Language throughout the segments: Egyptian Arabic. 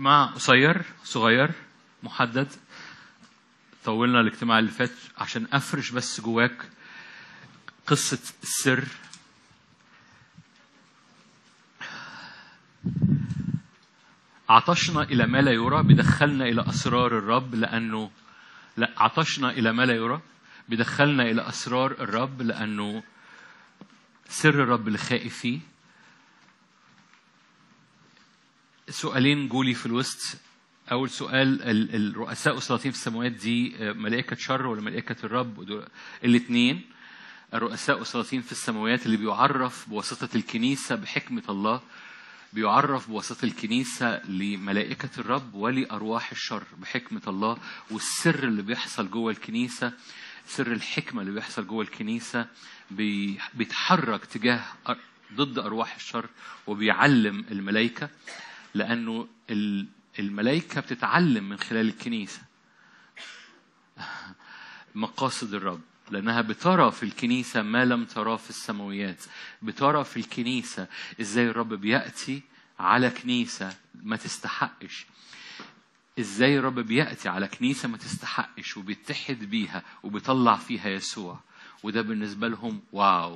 اجتماع قصير صغير محدد طولنا الاجتماع اللي فات عشان افرش بس جواك قصة السر عطشنا إلى ما لا يرى بدخلنا إلى أسرار الرب لأنه لا عطشنا إلى ما لا يرى بدخلنا إلى أسرار الرب لأنه سر الرب اللي خائف فيه سؤالين جولي في الوسط أول سؤال ال- الرؤساء والسلاطين في السماوات دي آه، ملائكة شر ولا ملائكة الرب الاثنين الرؤساء والسلاطين في السماوات اللي بيعرف بواسطة الكنيسة بحكمة الله بيعرف بواسطة الكنيسة لملائكة الرب ولأرواح الشر بحكمة الله والسر اللي بيحصل جوه الكنيسة سر الحكمة اللي بيحصل جوه الكنيسة بي- بيتحرك تجاه أر- ضد أرواح الشر وبيعلم الملائكة لأنه ال- الملائكة بتتعلم من خلال الكنيسة مقاصد الرب لأنها بترى في الكنيسة ما لم تراه في السماويات بترى في الكنيسة إزاي الرب بيأتي على كنيسة ما تستحقش إزاي الرب بيأتي على كنيسة ما تستحقش وبيتحد بيها وبيطلع فيها يسوع وده بالنسبة لهم واو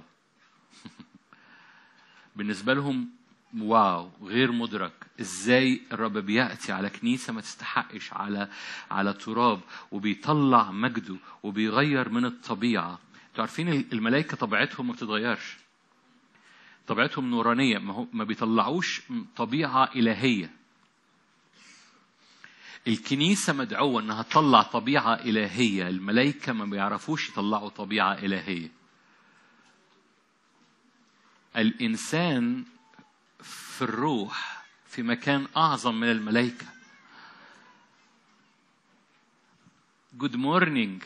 بالنسبة لهم واو غير مدرك ازاي الرب بياتي على كنيسه ما تستحقش على على تراب وبيطلع مجده وبيغير من الطبيعه انتوا عارفين الملائكه طبيعتهم ما بتتغيرش طبيعتهم نورانيه ما هو ما بيطلعوش طبيعه الهيه الكنيسه مدعوه انها تطلع طبيعه الهيه الملائكه ما بيعرفوش يطلعوا طبيعه الهيه الانسان في الروح في مكان أعظم من الملائكة جود مورنينج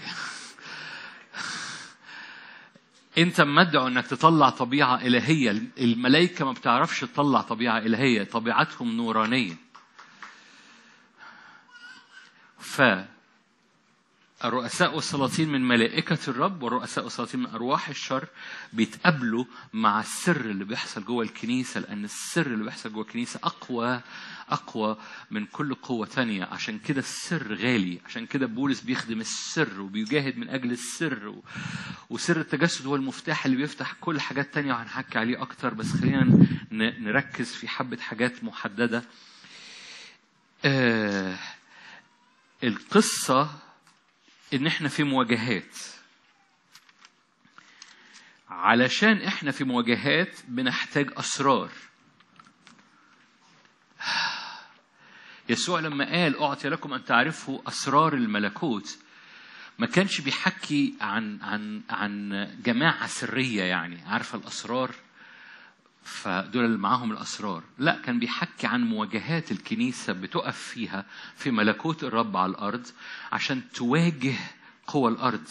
انت مدعو انك تطلع طبيعه الهيه الملائكه ما بتعرفش تطلع طبيعه الهيه طبيعتهم نورانيه ف الرؤساء والسلاطين من ملائكة الرب والرؤساء والسلاطين من أرواح الشر بيتقابلوا مع السر اللي بيحصل جوه الكنيسة لأن السر اللي بيحصل جوه الكنيسة أقوى أقوى من كل قوة تانية عشان كده السر غالي عشان كده بولس بيخدم السر وبيجاهد من أجل السر و... وسر التجسد هو المفتاح اللي بيفتح كل حاجات تانية وهنحكي عليه أكتر بس خلينا ن... نركز في حبة حاجات محددة آه... القصة ان احنا في مواجهات علشان احنا في مواجهات بنحتاج اسرار يسوع لما قال اعطي لكم ان تعرفوا اسرار الملكوت ما كانش بيحكي عن عن عن جماعه سريه يعني عارفه الاسرار فدول اللي معاهم الاسرار لا كان بيحكي عن مواجهات الكنيسه بتقف فيها في ملكوت الرب على الارض عشان تواجه قوى الارض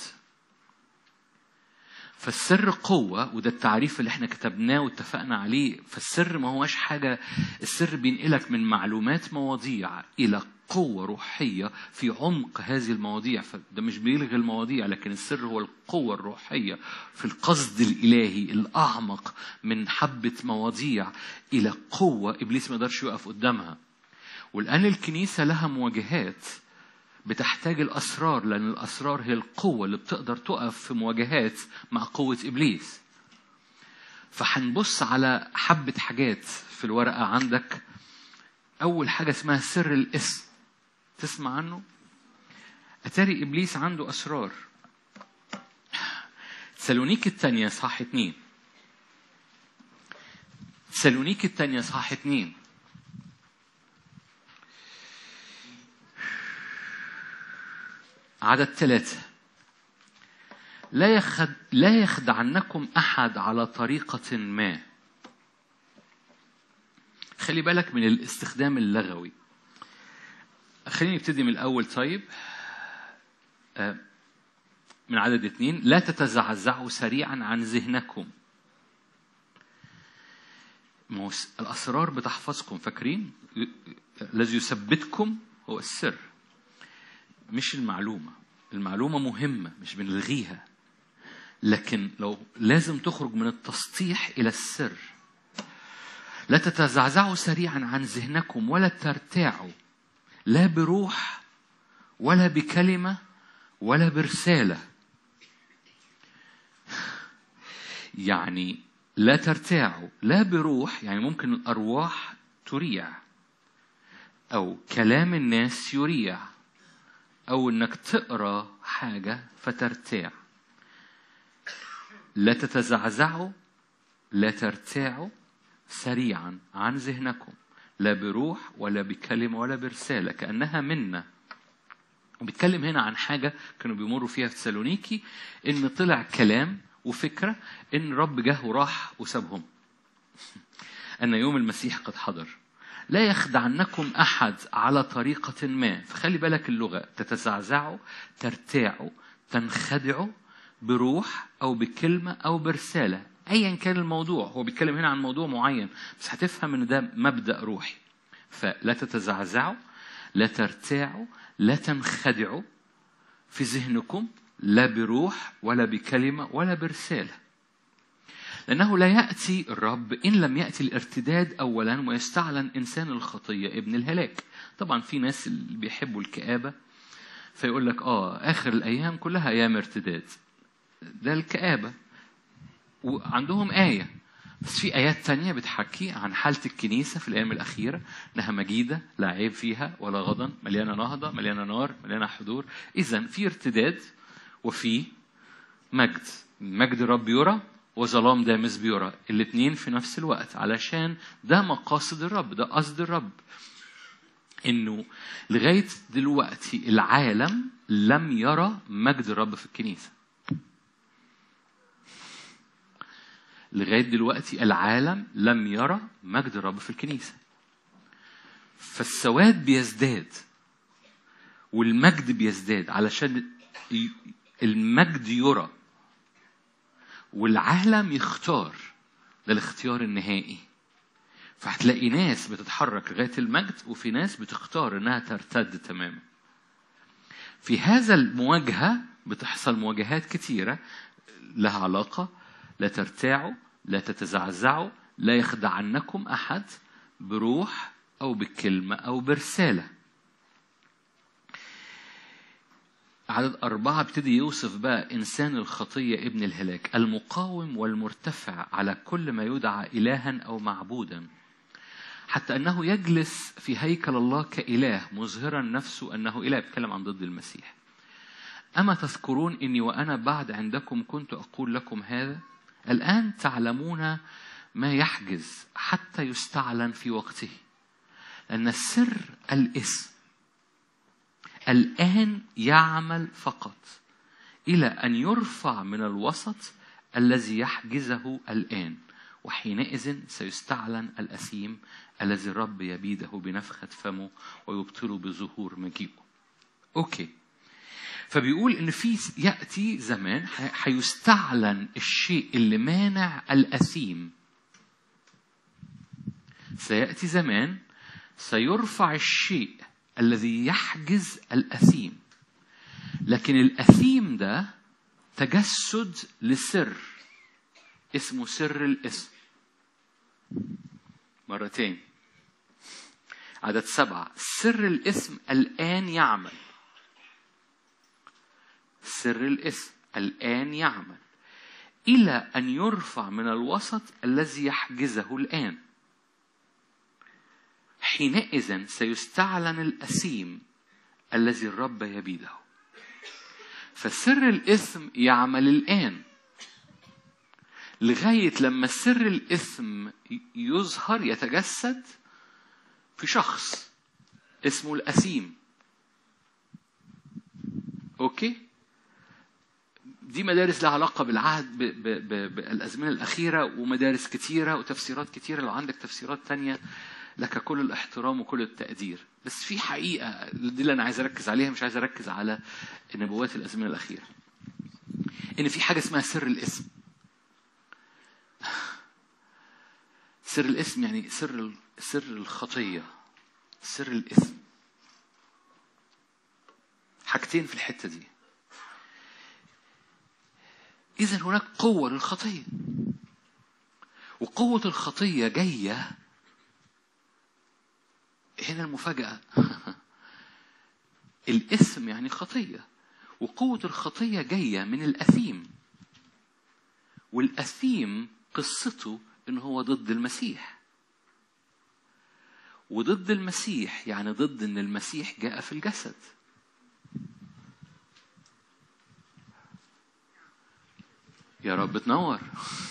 فالسر قوة وده التعريف اللي احنا كتبناه واتفقنا عليه فالسر ما هوش حاجة السر بينقلك من معلومات مواضيع إلى قوة روحية في عمق هذه المواضيع فده مش بيلغي المواضيع لكن السر هو القوة الروحية في القصد الإلهي الأعمق من حبة مواضيع إلى قوة إبليس ما يقدرش يقف قدامها والآن الكنيسة لها مواجهات بتحتاج الأسرار لأن الأسرار هي القوة اللي بتقدر تقف في مواجهات مع قوة إبليس فهنبص على حبة حاجات في الورقة عندك أول حاجة اسمها سر الاسم تسمع عنه أتاري إبليس عنده أسرار سالونيك الثانية صح اتنين سالونيك الثانية صح اتنين عدد ثلاثة لا يخد لا يخدعنكم أحد على طريقة ما خلي بالك من الاستخدام اللغوي خليني نبتدي من الأول طيب من عدد اثنين لا تتزعزعوا سريعا عن ذهنكم الأسرار بتحفظكم فاكرين الذي يثبتكم هو السر مش المعلومة المعلومة مهمة مش بنلغيها لكن لو لازم تخرج من التسطيح إلى السر لا تتزعزعوا سريعا عن ذهنكم ولا ترتاعوا لا بروح ولا بكلمة ولا برسالة يعني لا ترتاعوا لا بروح يعني ممكن الأرواح تريع أو كلام الناس يريع أو إنك تقرأ حاجة فترتاع لا تتزعزعوا لا ترتاعوا سريعا عن ذهنكم لا بروح ولا بكلمة ولا برسالة كأنها منا وبيتكلم هنا عن حاجة كانوا بيمروا فيها في تسالونيكي إن طلع كلام وفكرة إن رب جه وراح وسابهم أن يوم المسيح قد حضر لا يخدعنكم أحد على طريقة ما فخلي بالك اللغة تتزعزعوا ترتاعوا تنخدعوا بروح أو بكلمة أو برسالة أيا كان الموضوع هو بيتكلم هنا عن موضوع معين بس هتفهم إن ده مبدأ روحي فلا تتزعزعوا لا ترتاعوا لا تنخدعوا في ذهنكم لا بروح ولا بكلمة ولا برسالة لأنه لا يأتي الرب إن لم يأتي الارتداد أولا ويستعلن إنسان الخطية ابن الهلاك طبعا في ناس اللي بيحبوا الكآبة فيقول لك آه آخر الأيام كلها أيام ارتداد ده الكآبة وعندهم آية بس في آيات تانية بتحكي عن حالة الكنيسة في الأيام الأخيرة إنها مجيدة لا عيب فيها ولا غضن مليانة نهضة مليانة نار مليانة حضور إذا في ارتداد وفي مجد مجد الرب يرى وظلام دامس بيرى الاثنين في نفس الوقت علشان ده مقاصد الرب ده قصد الرب انه لغايه دلوقتي العالم لم يرى مجد الرب في الكنيسه لغايه دلوقتي العالم لم يرى مجد الرب في الكنيسه فالسواد بيزداد والمجد بيزداد علشان المجد يرى والعالم يختار ده الاختيار النهائي فهتلاقي ناس بتتحرك لغايه المجد وفي ناس بتختار انها ترتد تماما في هذا المواجهه بتحصل مواجهات كتيره لها علاقه لا ترتاعوا لا تتزعزعوا لا يخدعنكم احد بروح او بكلمه او برساله عدد أربعة ابتدي يوصف بقى إنسان الخطية ابن الهلاك المقاوم والمرتفع على كل ما يدعى إلها أو معبودا حتى أنه يجلس في هيكل الله كإله مظهرا نفسه أنه إله بيتكلم عن ضد المسيح أما تذكرون إني وأنا بعد عندكم كنت أقول لكم هذا الآن تعلمون ما يحجز حتى يستعلن في وقته لأن السر الاسم الآن يعمل فقط إلى أن يرفع من الوسط الذي يحجزه الآن وحينئذ سيستعلن الأثيم الذي الرب يبيده بنفخة فمه ويبطله بظهور مجيئه. أوكي. فبيقول إن في يأتي زمان هيستعلن الشيء اللي مانع الأثيم. سيأتي زمان سيرفع الشيء الذي يحجز الأثيم لكن الأثيم ده تجسد لسر اسمه سر الاسم مرتين عدد سبعة سر الاسم الآن يعمل سر الاسم الآن يعمل إلى أن يرفع من الوسط الذي يحجزه الآن حينئذ سيستعلن الأثيم الذي الرب يبيده فسر الإثم يعمل الآن لغاية لما سر الإثم يظهر يتجسد في شخص اسمه الأثيم أوكي دي مدارس لها علاقة بالعهد ب- ب- ب- بالأزمنة الأخيرة ومدارس كتيرة وتفسيرات كتيرة لو عندك تفسيرات تانية لك كل الاحترام وكل التقدير بس في حقيقة دي اللي أنا عايز أركز عليها مش عايز أركز على نبوات الأزمنة الأخيرة إن في حاجة اسمها سر الاسم سر الاسم يعني سر ال- سر الخطية سر الاسم حاجتين في الحتة دي إذا هناك قوة للخطية وقوة الخطية جاية هنا المفاجأة الاسم يعني خطية وقوة الخطية جاية من الأثيم والأثيم قصته إن هو ضد المسيح وضد المسيح يعني ضد إن المسيح جاء في الجسد يا رب تنور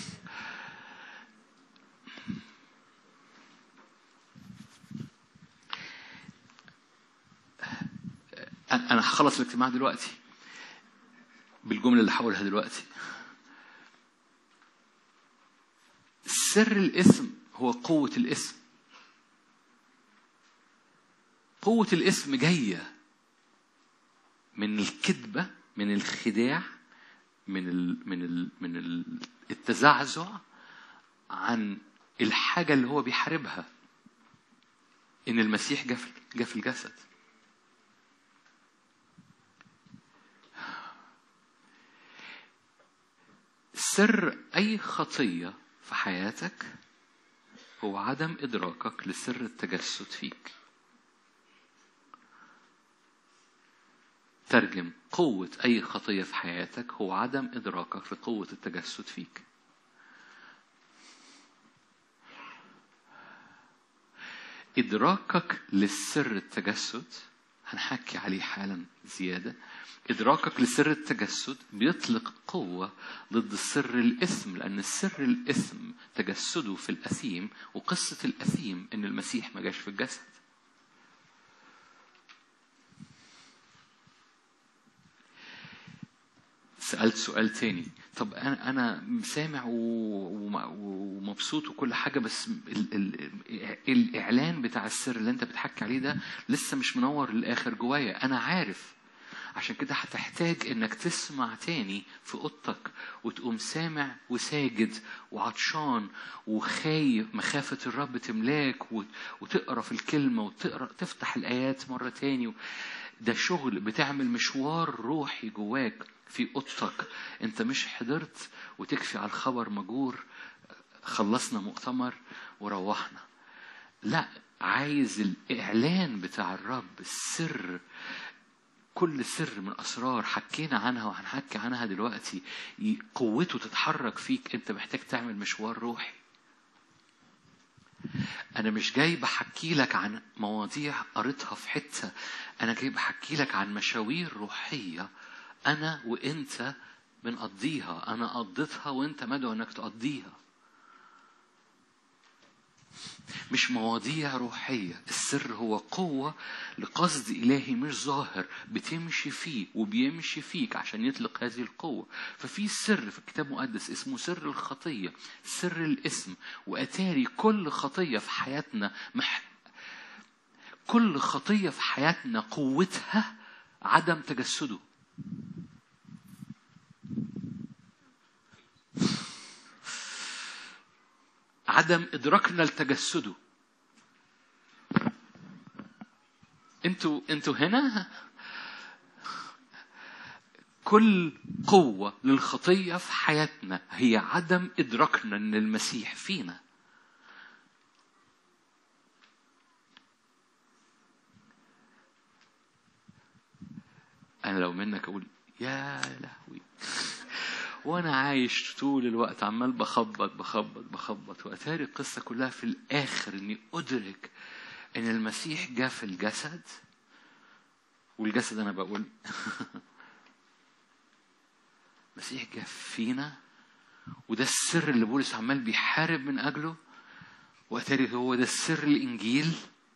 انا هخلص الاجتماع دلوقتي بالجمله اللي هقولها دلوقتي سر الاسم هو قوه الاسم قوه الاسم جايه من الكذبه من الخداع من ال من ال من ال التزعزع عن الحاجه اللي هو بيحاربها ان المسيح جاء في جاء في الجسد سر اي خطيه في حياتك هو عدم ادراكك لسر التجسد فيك ترجم قوة أي خطية في حياتك هو عدم إدراكك لقوة التجسد فيك. إدراكك للسر التجسد هنحكي عليه حالا زيادة إدراكك لسر التجسد بيطلق قوة ضد سر الإثم لأن سر الإثم تجسده في الأثيم وقصة الأثيم إن المسيح ما جاش في الجسد سألت سؤال تاني طب أنا أنا سامع ومبسوط وكل حاجة بس ال ال الإعلان بتاع السر اللي أنت بتحكي عليه ده لسه مش منور للآخر جوايا أنا عارف عشان كده هتحتاج انك تسمع تاني في اوضتك وتقوم سامع وساجد وعطشان وخايف مخافة الرب تملاك وتقرا في الكلمة وتقرا تفتح الآيات مرة تاني ده شغل بتعمل مشوار روحي جواك في اوضتك انت مش حضرت وتكفي على الخبر مجور خلصنا مؤتمر وروحنا لا عايز الاعلان بتاع الرب السر كل سر من اسرار حكينا عنها وهنحكي عنها دلوقتي قوته تتحرك فيك انت محتاج تعمل مشوار روحي انا مش جاي بحكي لك عن مواضيع قريتها في حته انا جاي بحكي لك عن مشاوير روحيه انا وانت بنقضيها انا قضيتها وانت مدعو انك تقضيها مش مواضيع روحية السر هو قوة لقصد إلهي مش ظاهر بتمشي فيه وبيمشي فيك عشان يطلق هذه القوة ففي سر في الكتاب المقدس اسمه سر الخطية سر الاسم وأتاري كل خطية في حياتنا مح... كل خطية في حياتنا قوتها عدم تجسده عدم ادراكنا لتجسده انتوا انتوا هنا كل قوة للخطية في حياتنا هي عدم إدراكنا إن المسيح فينا. أنا لو منك أقول يا لهوي وانا عايش طول الوقت عمال بخبط بخبط بخبط واتاري القصه كلها في الاخر اني ادرك ان المسيح جاء في الجسد والجسد انا بقول المسيح جاء فينا وده السر اللي بولس عمال بيحارب من اجله واتاري هو ده السر الانجيل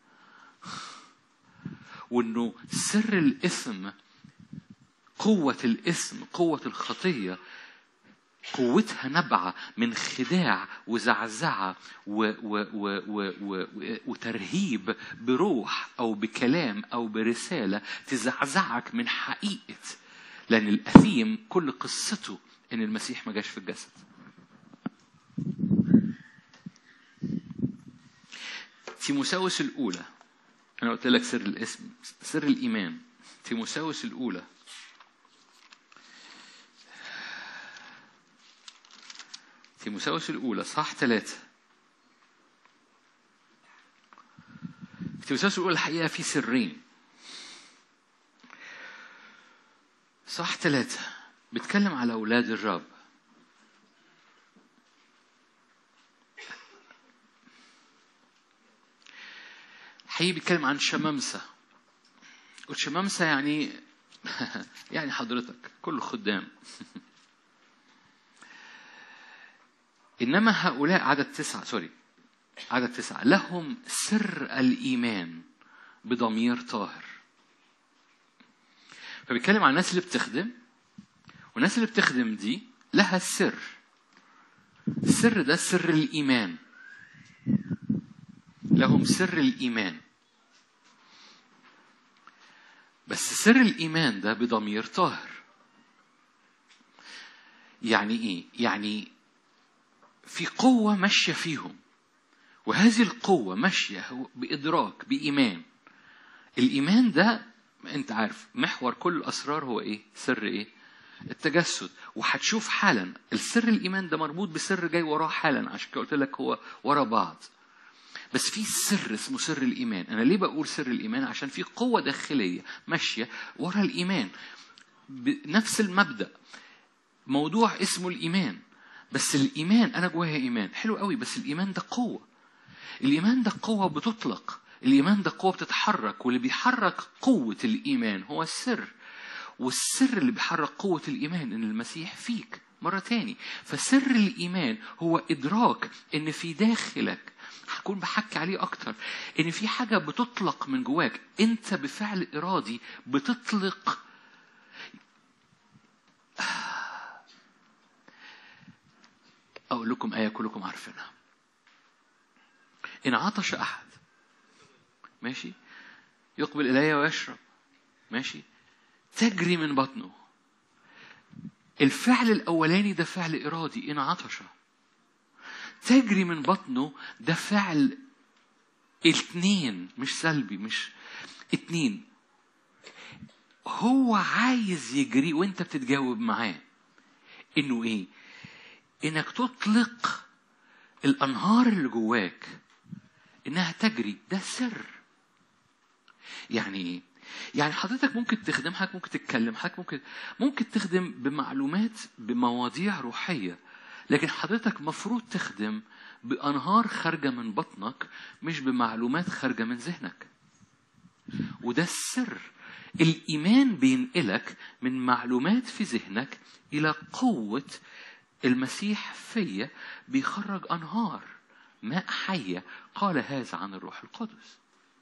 وانه سر الاثم قوة الاسم قوة الخطية قوتها نبعة من خداع وزعزعة و و و و و وترهيب بروح أو بكلام أو برسالة تزعزعك من حقيقة لأن الأثيم كل قصته إن المسيح ما جاش في الجسد تيموساوس الأولى أنا قلت لك سر الاسم سر الإيمان تيموساوس الأولى تيموساوس الأولى صح ثلاثة تيموساوس الأولى الحقيقة في سرين صح ثلاثة بيتكلم على أولاد الرب حقيقي بيتكلم عن شمامسة والشمامسة يعني يعني حضرتك كل خدام إنما هؤلاء عدد تسعة سوري عدد تسعة لهم سر الإيمان بضمير طاهر فبيتكلم عن الناس اللي بتخدم والناس اللي بتخدم دي لها السر السر ده سر الإيمان لهم سر الإيمان بس سر الإيمان ده بضمير طاهر يعني إيه؟ يعني في قوة ماشية فيهم وهذه القوة ماشية بإدراك بإيمان الإيمان ده أنت عارف محور كل الأسرار هو إيه؟ سر إيه؟ التجسد وهتشوف حالا السر الإيمان ده مربوط بسر جاي وراه حالا عشان كده قلت لك هو ورا بعض بس في سر اسمه سر الإيمان أنا ليه بقول سر الإيمان عشان في قوة داخلية ماشية ورا الإيمان بنفس المبدأ موضوع اسمه الإيمان بس الإيمان أنا جوايا إيمان حلو قوي بس الإيمان ده قوة الإيمان ده قوة بتطلق الإيمان ده قوة بتتحرك واللي بيحرك قوة الإيمان هو السر والسر اللي بيحرك قوة الإيمان إن المسيح فيك مرة تاني فسر الإيمان هو إدراك إن في داخلك هكون بحكي عليه أكتر إن في حاجة بتطلق من جواك أنت بفعل إرادي بتطلق أقول لكم آية كلكم عارفينها إن عطش أحد ماشي يقبل إلي ويشرب ماشي تجري من بطنه الفعل الأولاني ده فعل إرادي إن عطش تجري من بطنه ده فعل اتنين مش سلبي مش اتنين هو عايز يجري وانت بتتجاوب معاه انه ايه انك تطلق الانهار اللي جواك انها تجري ده سر يعني ايه يعني حضرتك ممكن تخدم حضرتك ممكن تتكلم حضرتك ممكن ممكن تخدم بمعلومات بمواضيع روحيه لكن حضرتك مفروض تخدم بأنهار خارجة من بطنك مش بمعلومات خارجة من ذهنك وده السر الإيمان بينقلك من معلومات في ذهنك إلى قوة المسيح فيا بيخرج أنهار ماء حية قال هذا عن الروح القدس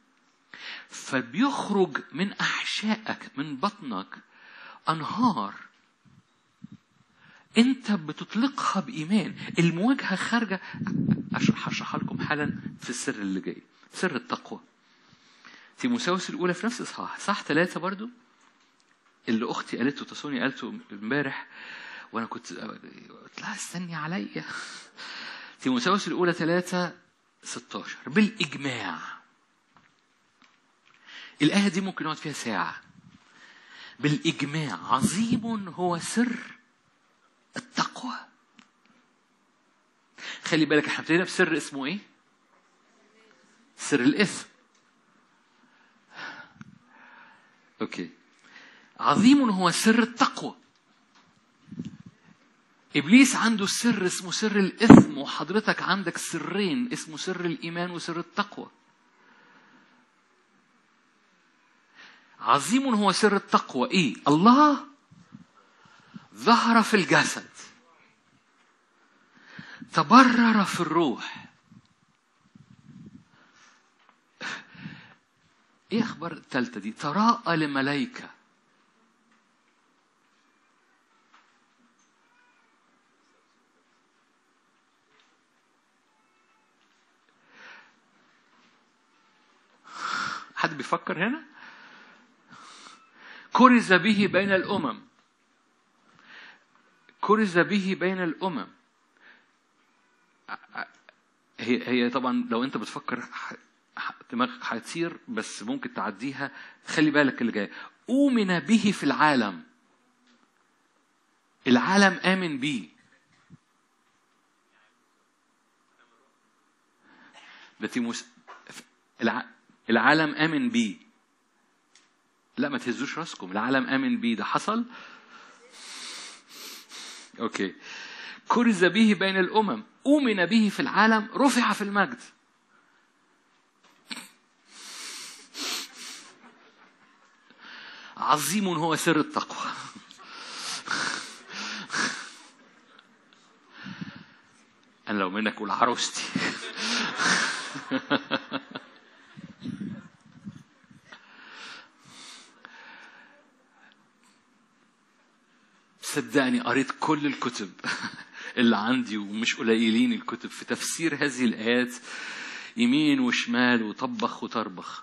فبيخرج من أحشائك من بطنك أنهار انت بتطلقها بايمان المواجهه خارجه اشرح هشرحها لكم حالا في السر اللي جاي سر التقوى تيموساوس الاولى في نفس اصحاح صح ثلاثه برضو اللي اختي قالته تصوني قالته امبارح وانا كنت قلت لها استني عليا تيموساوس الاولى ثلاثة 16 بالاجماع الايه دي ممكن نقعد فيها ساعه بالاجماع عظيم هو سر التقوى خلي بالك احنا ابتدينا بسر اسمه ايه؟ سر الاثم اوكي عظيم هو سر التقوى ابليس عنده سر اسمه سر الاثم وحضرتك عندك سرين اسمه سر الايمان وسر التقوى عظيم هو سر التقوى ايه الله ظهر في الجسد تبرر في الروح ايه اخبار الثالثه دي تراءى لملائكه حد بيفكر هنا كرز به بين الامم كرز به بين الامم هي هي طبعا لو انت بتفكر دماغك هتصير بس ممكن تعديها خلي بالك اللي جاي أؤمن به في العالم العالم آمن بيه ده تيموس الع... العالم آمن بيه لا ما تهزوش راسكم العالم آمن بيه ده حصل اوكي كرز به بين الامم امن به في العالم رفع في المجد عظيم هو سر التقوى انا لو منك اقول عروستي صدقني قريت كل الكتب اللي عندي ومش قليلين الكتب في تفسير هذه الآيات يمين وشمال وطبخ وطربخ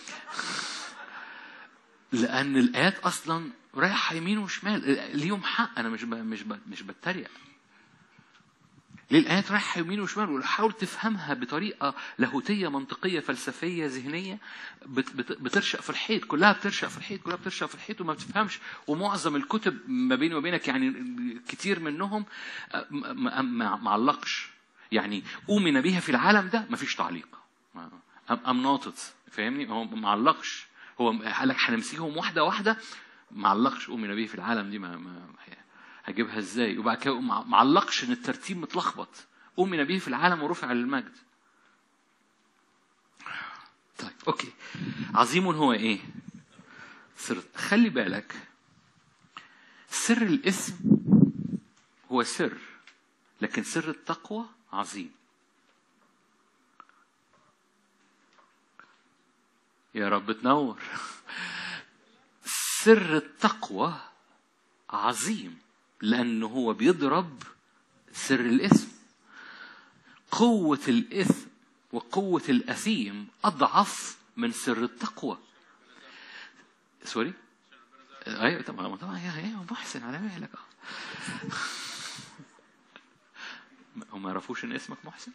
لأن الآيات أصلا رايحة يمين وشمال ليهم حق أنا مش ب... مش ب... مش بتريق ليه الآيات رايحة يمين وشمال وحاول تفهمها بطريقة لاهوتية منطقية فلسفية ذهنية بت بت بترشق في الحيط كلها بترشق في الحيط كلها بترشق في الحيط وما بتفهمش ومعظم الكتب ما بيني وبينك يعني كتير منهم ما معلقش يعني أؤمن بها في العالم ده ما فيش تعليق أم ناطط فاهمني هو ما معلقش هو قال لك هنمسكهم واحدة واحدة معلقش أؤمن به في العالم دي ما, ما هجيبها ازاي وبعد كده معلقش ان الترتيب متلخبط أؤمن به في العالم ورفع للمجد طيب اوكي عظيم هو ايه سر خلي بالك سر الاسم هو سر لكن سر التقوى عظيم يا رب تنور سر التقوى عظيم لأنه هو بيضرب سر الإثم قوة الإثم وقوة الأثيم أضعف من سر التقوى سوري ايوه طبعا طبعا ايوه محسن على بالك هم ما يعرفوش ان اسمك محسن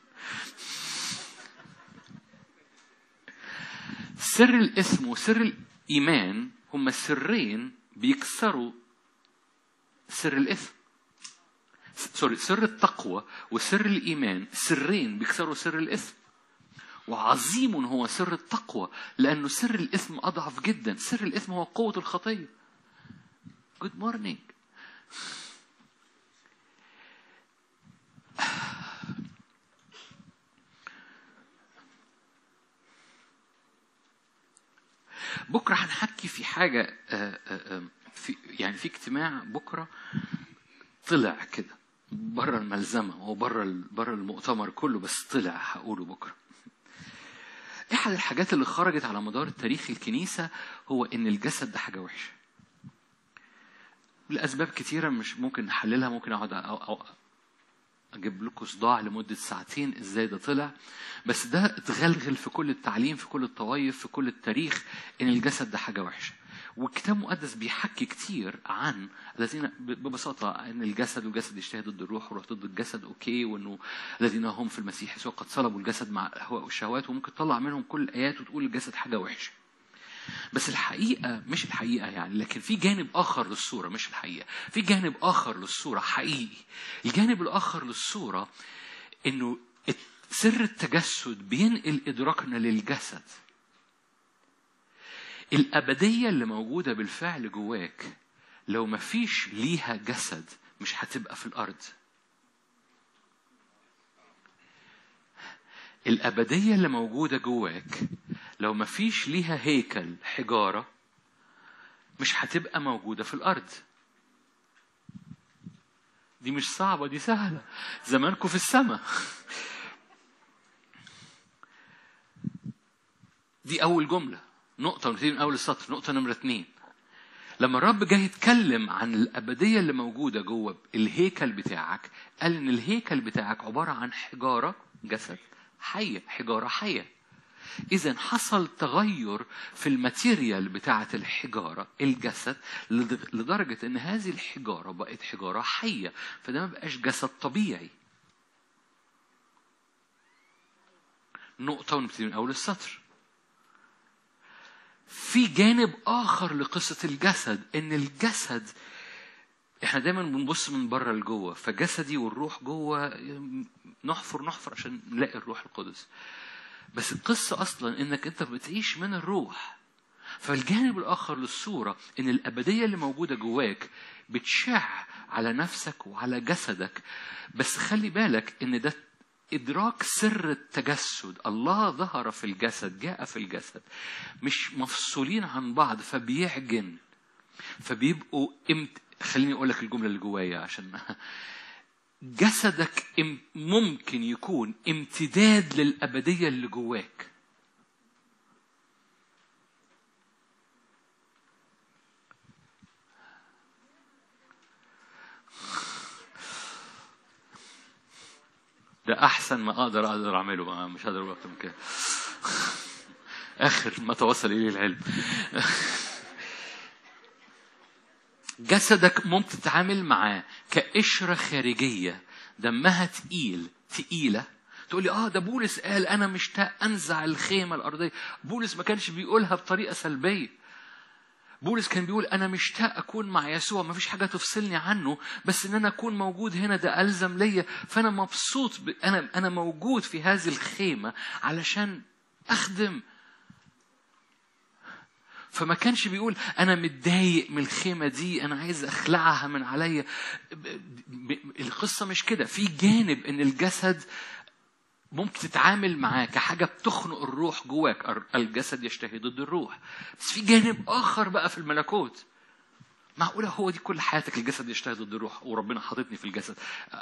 سر الاسم وسر الايمان هما سرين بيكسروا سر الإثم سوري سر التقوى وسر الإيمان سرين بيكسروا سر الإثم وعظيم هو سر التقوى لأنه سر الإثم أضعف جدا سر الإثم هو قوة الخطية Good morning بكرة هنحكي في حاجة في يعني في اجتماع بكره طلع كده بره الملزمه هو بره بره المؤتمر كله بس طلع هقوله بكره احد الحاجات اللي خرجت على مدار تاريخ الكنيسه هو ان الجسد ده حاجه وحشه لاسباب كتيره مش ممكن نحللها ممكن اقعد أو أو اجيب لكم صداع لمده ساعتين ازاي ده طلع بس ده اتغلغل في كل التعليم في كل الطوائف في كل التاريخ ان الجسد ده حاجه وحشه والكتاب المقدس بيحكي كتير عن الذين ببساطة أن الجسد والجسد يجتهد ضد الروح والروح ضد الجسد أوكي وأنه الذين هم في المسيح يسوع قد صلبوا الجسد مع الأهواء والشهوات وممكن تطلع منهم كل الآيات وتقول الجسد حاجة وحشة بس الحقيقة مش الحقيقة يعني لكن في جانب آخر للصورة مش الحقيقة في جانب آخر للصورة حقيقي الجانب الآخر للصورة إنه سر التجسد بينقل إدراكنا للجسد الأبدية اللي موجودة بالفعل جواك لو ما فيش ليها جسد مش هتبقى في الأرض الأبدية اللي موجودة جواك لو ما فيش ليها هيكل حجارة مش هتبقى موجودة في الأرض دي مش صعبة دي سهلة زمانكم في السماء دي أول جملة نقطة ونبتدي من أول السطر نقطة نمرة اتنين لما الرب جاي يتكلم عن الأبدية اللي موجودة جوه الهيكل بتاعك قال إن الهيكل بتاعك عبارة عن حجارة جسد حية حجارة حية إذا حصل تغير في الماتيريال بتاعة الحجارة الجسد لدرجة إن هذه الحجارة بقت حجارة حية فده ما بقاش جسد طبيعي نقطة ونبتدي من أول السطر في جانب آخر لقصة الجسد إن الجسد احنا دايما بنبص من بره لجوه فجسدي والروح جوه نحفر نحفر عشان نلاقي الروح القدس بس القصة أصلا إنك أنت بتعيش من الروح فالجانب الآخر للصورة إن الأبدية اللي موجودة جواك بتشع على نفسك وعلى جسدك بس خلي بالك ان ده إدراك سر التجسد الله ظهر في الجسد جاء في الجسد مش مفصولين عن بعض فبيعجن فبيبقوا امت... خليني أقول لك الجملة اللي جوايا عشان جسدك ام- ممكن يكون امتداد للأبدية اللي جواك ده احسن ما اقدر اقدر اعمله بقى مش هقدر اقول اكتر من كده اخر ما توصل اليه العلم جسدك ممكن تتعامل معاه كقشرة خارجية دمها تقيل تقيلة تقول لي اه ده بولس قال انا مشتاق انزع الخيمة الارضية بولس ما كانش بيقولها بطريقة سلبية بولس كان بيقول انا مشتاق اكون مع يسوع ما فيش حاجه تفصلني عنه بس ان انا اكون موجود هنا ده الزم ليا فانا مبسوط ب... انا انا موجود في هذه الخيمه علشان اخدم فما كانش بيقول انا متضايق من الخيمه دي انا عايز اخلعها من عليا ب- ب- القصه مش كده في جانب ان الجسد ممكن تتعامل معاه كحاجة بتخنق الروح جواك الجسد يشتهي ضد الروح بس في جانب آخر بقى في الملكوت معقولة هو دي كل حياتك الجسد يشتهي ضد الروح وربنا حاططني في الجسد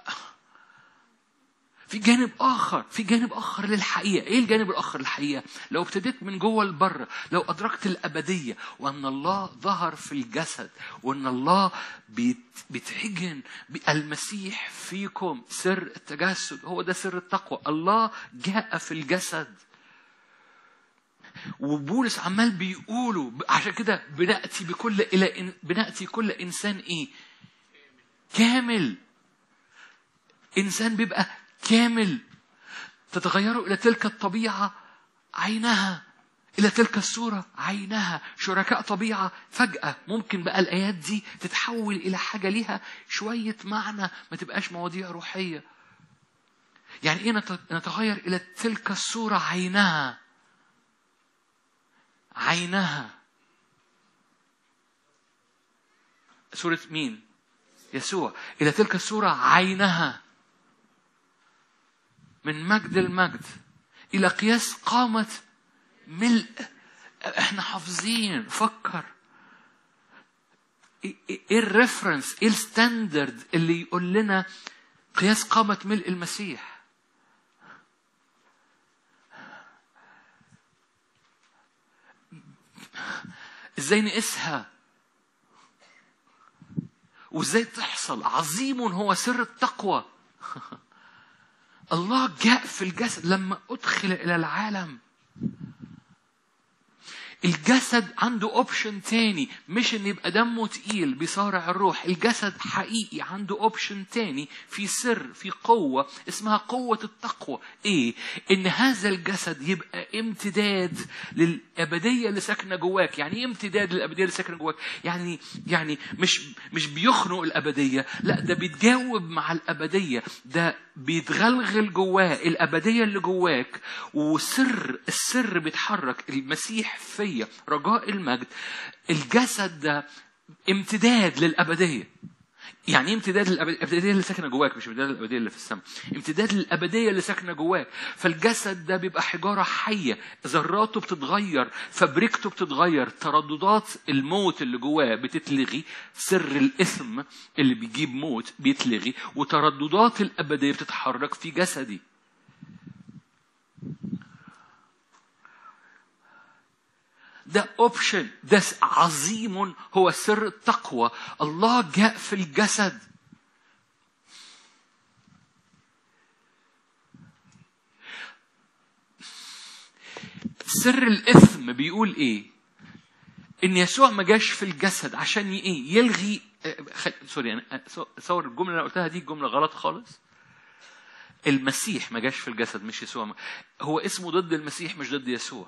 في جانب آخر في جانب آخر للحقيقة إيه الجانب الآخر للحقيقة لو ابتديت من جوه لبره لو أدركت الأبدية وأن الله ظهر في الجسد وأن الله بيت بيتعجن المسيح فيكم سر التجسد هو ده سر التقوى الله جاء في الجسد وبولس عمال بيقولوا عشان كده بنأتي بكل إلى إن بنأتي كل إنسان إيه كامل إنسان بيبقى كامل تتغيروا إلى تلك الطبيعة عينها إلى تلك الصورة عينها شركاء طبيعة فجأة ممكن بقى الآيات دي تتحول إلى حاجة ليها شوية معنى ما تبقاش مواضيع روحية يعني إيه نت- نتغير إلى تلك الصورة عينها عينها سورة مين؟ يسوع إلى تلك الصورة عينها من مجد المجد إلى قياس قامة ملء احنا حافظين فكر ايه إيه الريفرنس ايه الستاندرد اللي يقول لنا قياس قامة ملء المسيح ازاي نقيسها وازاي تحصل عظيم هو سر التقوى الله جاء في الجسد لما أدخل إلى العالم الجسد عنده اوبشن تاني مش ان يبقى دمه تقيل بيصارع الروح الجسد حقيقي عنده اوبشن تاني في سر في قوة اسمها قوة التقوى ايه ان هذا الجسد يبقى امتداد للابدية اللي ساكنة جواك يعني ايه امتداد للابدية اللي ساكنة جواك يعني يعني مش مش بيخنق الابدية لا ده بيتجاوب مع الابدية ده بيتغلغل جواه الابدية اللي جواك وسر السر بيتحرك المسيح فيا رجاء المجد الجسد ده امتداد للابديه يعني ايه امتداد للابديه الابديه اللي ساكنه جواك مش امتداد للابديه اللي في السماء امتداد للابديه اللي ساكنه جواك فالجسد ده بيبقى حجاره حيه ذراته بتتغير فبريكته بتتغير ترددات الموت اللي جواه بتتلغي سر الاثم اللي بيجيب موت بيتلغي وترددات الابديه بتتحرك في جسدي ده اوبشن ده عظيم هو سر التقوى الله جاء في الجسد سر الاثم بيقول ايه ان يسوع ما جاش في الجسد عشان ايه يلغي خ... سوري انا صور الجمله اللي انا قلتها دي جمله غلط خالص المسيح ما جاش في الجسد مش يسوع هو اسمه ضد المسيح مش ضد يسوع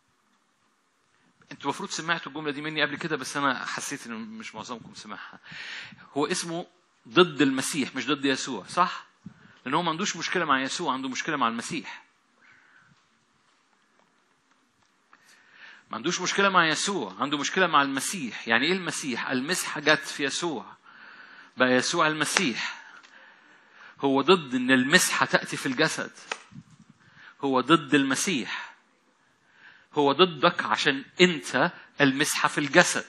انتوا المفروض سمعتوا الجمله دي مني قبل كده بس انا حسيت ان مش معظمكم سمعها هو اسمه ضد المسيح مش ضد يسوع صح لان هو ما عندوش مشكله مع يسوع عنده مشكله مع المسيح ما عندوش مشكله مع يسوع عنده مشكله مع المسيح يعني ايه المسيح المسحه جت في يسوع بقى يسوع المسيح هو ضد ان المسحه تاتي في الجسد هو ضد المسيح هو ضدك عشان انت المسحه في الجسد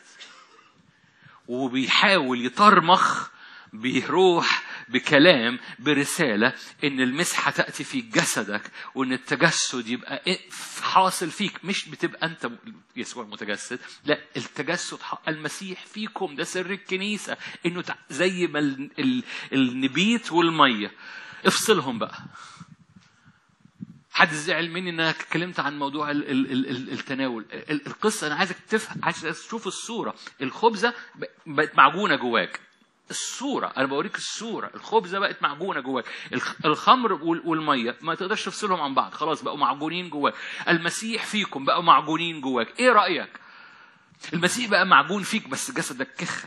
وبيحاول يطرمخ بروح بكلام برسالة إن المسحة تأتي في جسدك وإن التجسد يبقى إيه حاصل فيك مش بتبقى أنت يسوع المتجسد لا التجسد حق المسيح فيكم ده سر الكنيسة إنه تع- زي ما ال- ال- النبيت والمية افصلهم بقى حد زعل مني ان انا اتكلمت عن موضوع ال- ال- ال- ال- التناول ال- القصه انا عايزك تفهم عايز تشوف الصوره الخبزه ب- بقت معجونه جواك الصوره انا بوريك الصوره الخبزه بقت معجونه جواك الخ- الخمر وال- والميه ما تقدرش تفصلهم عن بعض خلاص بقوا معجونين جواك المسيح فيكم بقوا معجونين جواك ايه رايك المسيح بقى معجون فيك بس جسدك كخه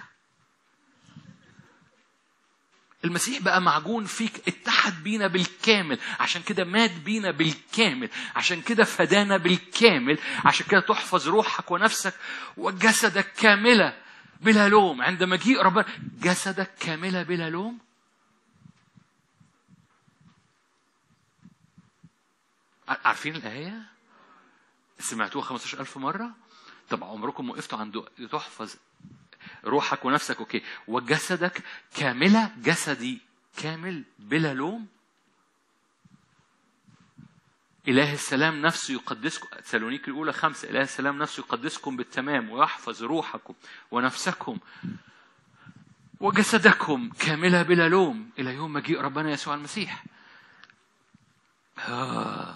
المسيح بقى معجون فيك اتحد بينا بالكامل عشان كده مات بينا بالكامل عشان كده فدانا بالكامل عشان كده تحفظ روحك ونفسك وجسدك كاملة بلا لوم عند مجيء ربنا جسدك كاملة بلا لوم عارفين الآية؟ سمعتوها 15000 مرة؟ طب عمركم وقفتوا عند تحفظ روحك ونفسك اوكي وجسدك كامله جسدي كامل بلا لوم إله السلام نفسه يقدسكم تسالونيك الأولى خمسة إله السلام نفسه يقدسكم بالتمام ويحفظ روحكم ونفسكم وجسدكم كاملة بلا لوم إلى يوم مجيء ربنا يسوع المسيح آه.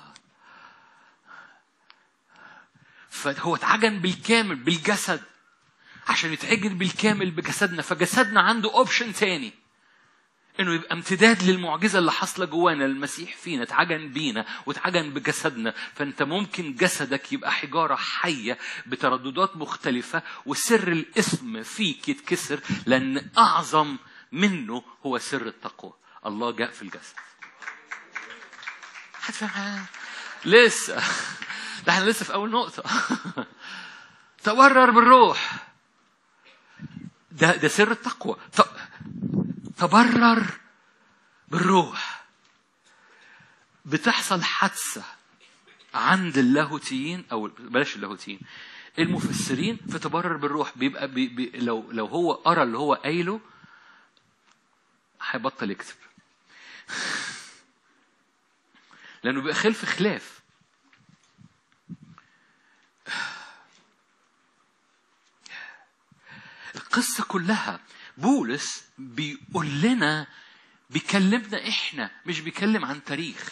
فهو اتعجن بالكامل بالجسد عشان يتعجن بالكامل بجسدنا فجسدنا عنده اوبشن تاني انه يبقى امتداد للمعجزه اللي حاصله جوانا المسيح فينا اتعجن بينا واتعجن بجسدنا فانت ممكن جسدك يبقى حجاره حيه بترددات مختلفه وسر الاسم فيك يتكسر لان اعظم منه هو سر التقوى الله جاء في الجسد هتفهم حاجة؟ لسه ده احنا لسه في اول نقطه تبرر بالروح ده ده سر التقوى ت- تبرر بالروح بتحصل حادثة عند اللاهوتيين أو بلاش اللاهوتيين المفسرين في تبرر بالروح بيبقى بي بي لو لو هو قرا اللي هو قايله هيبطل يكتب لأنه بيبقى خلف خلاف القصة كلها بولس بيقول لنا بيكلمنا احنا مش بيكلم عن تاريخ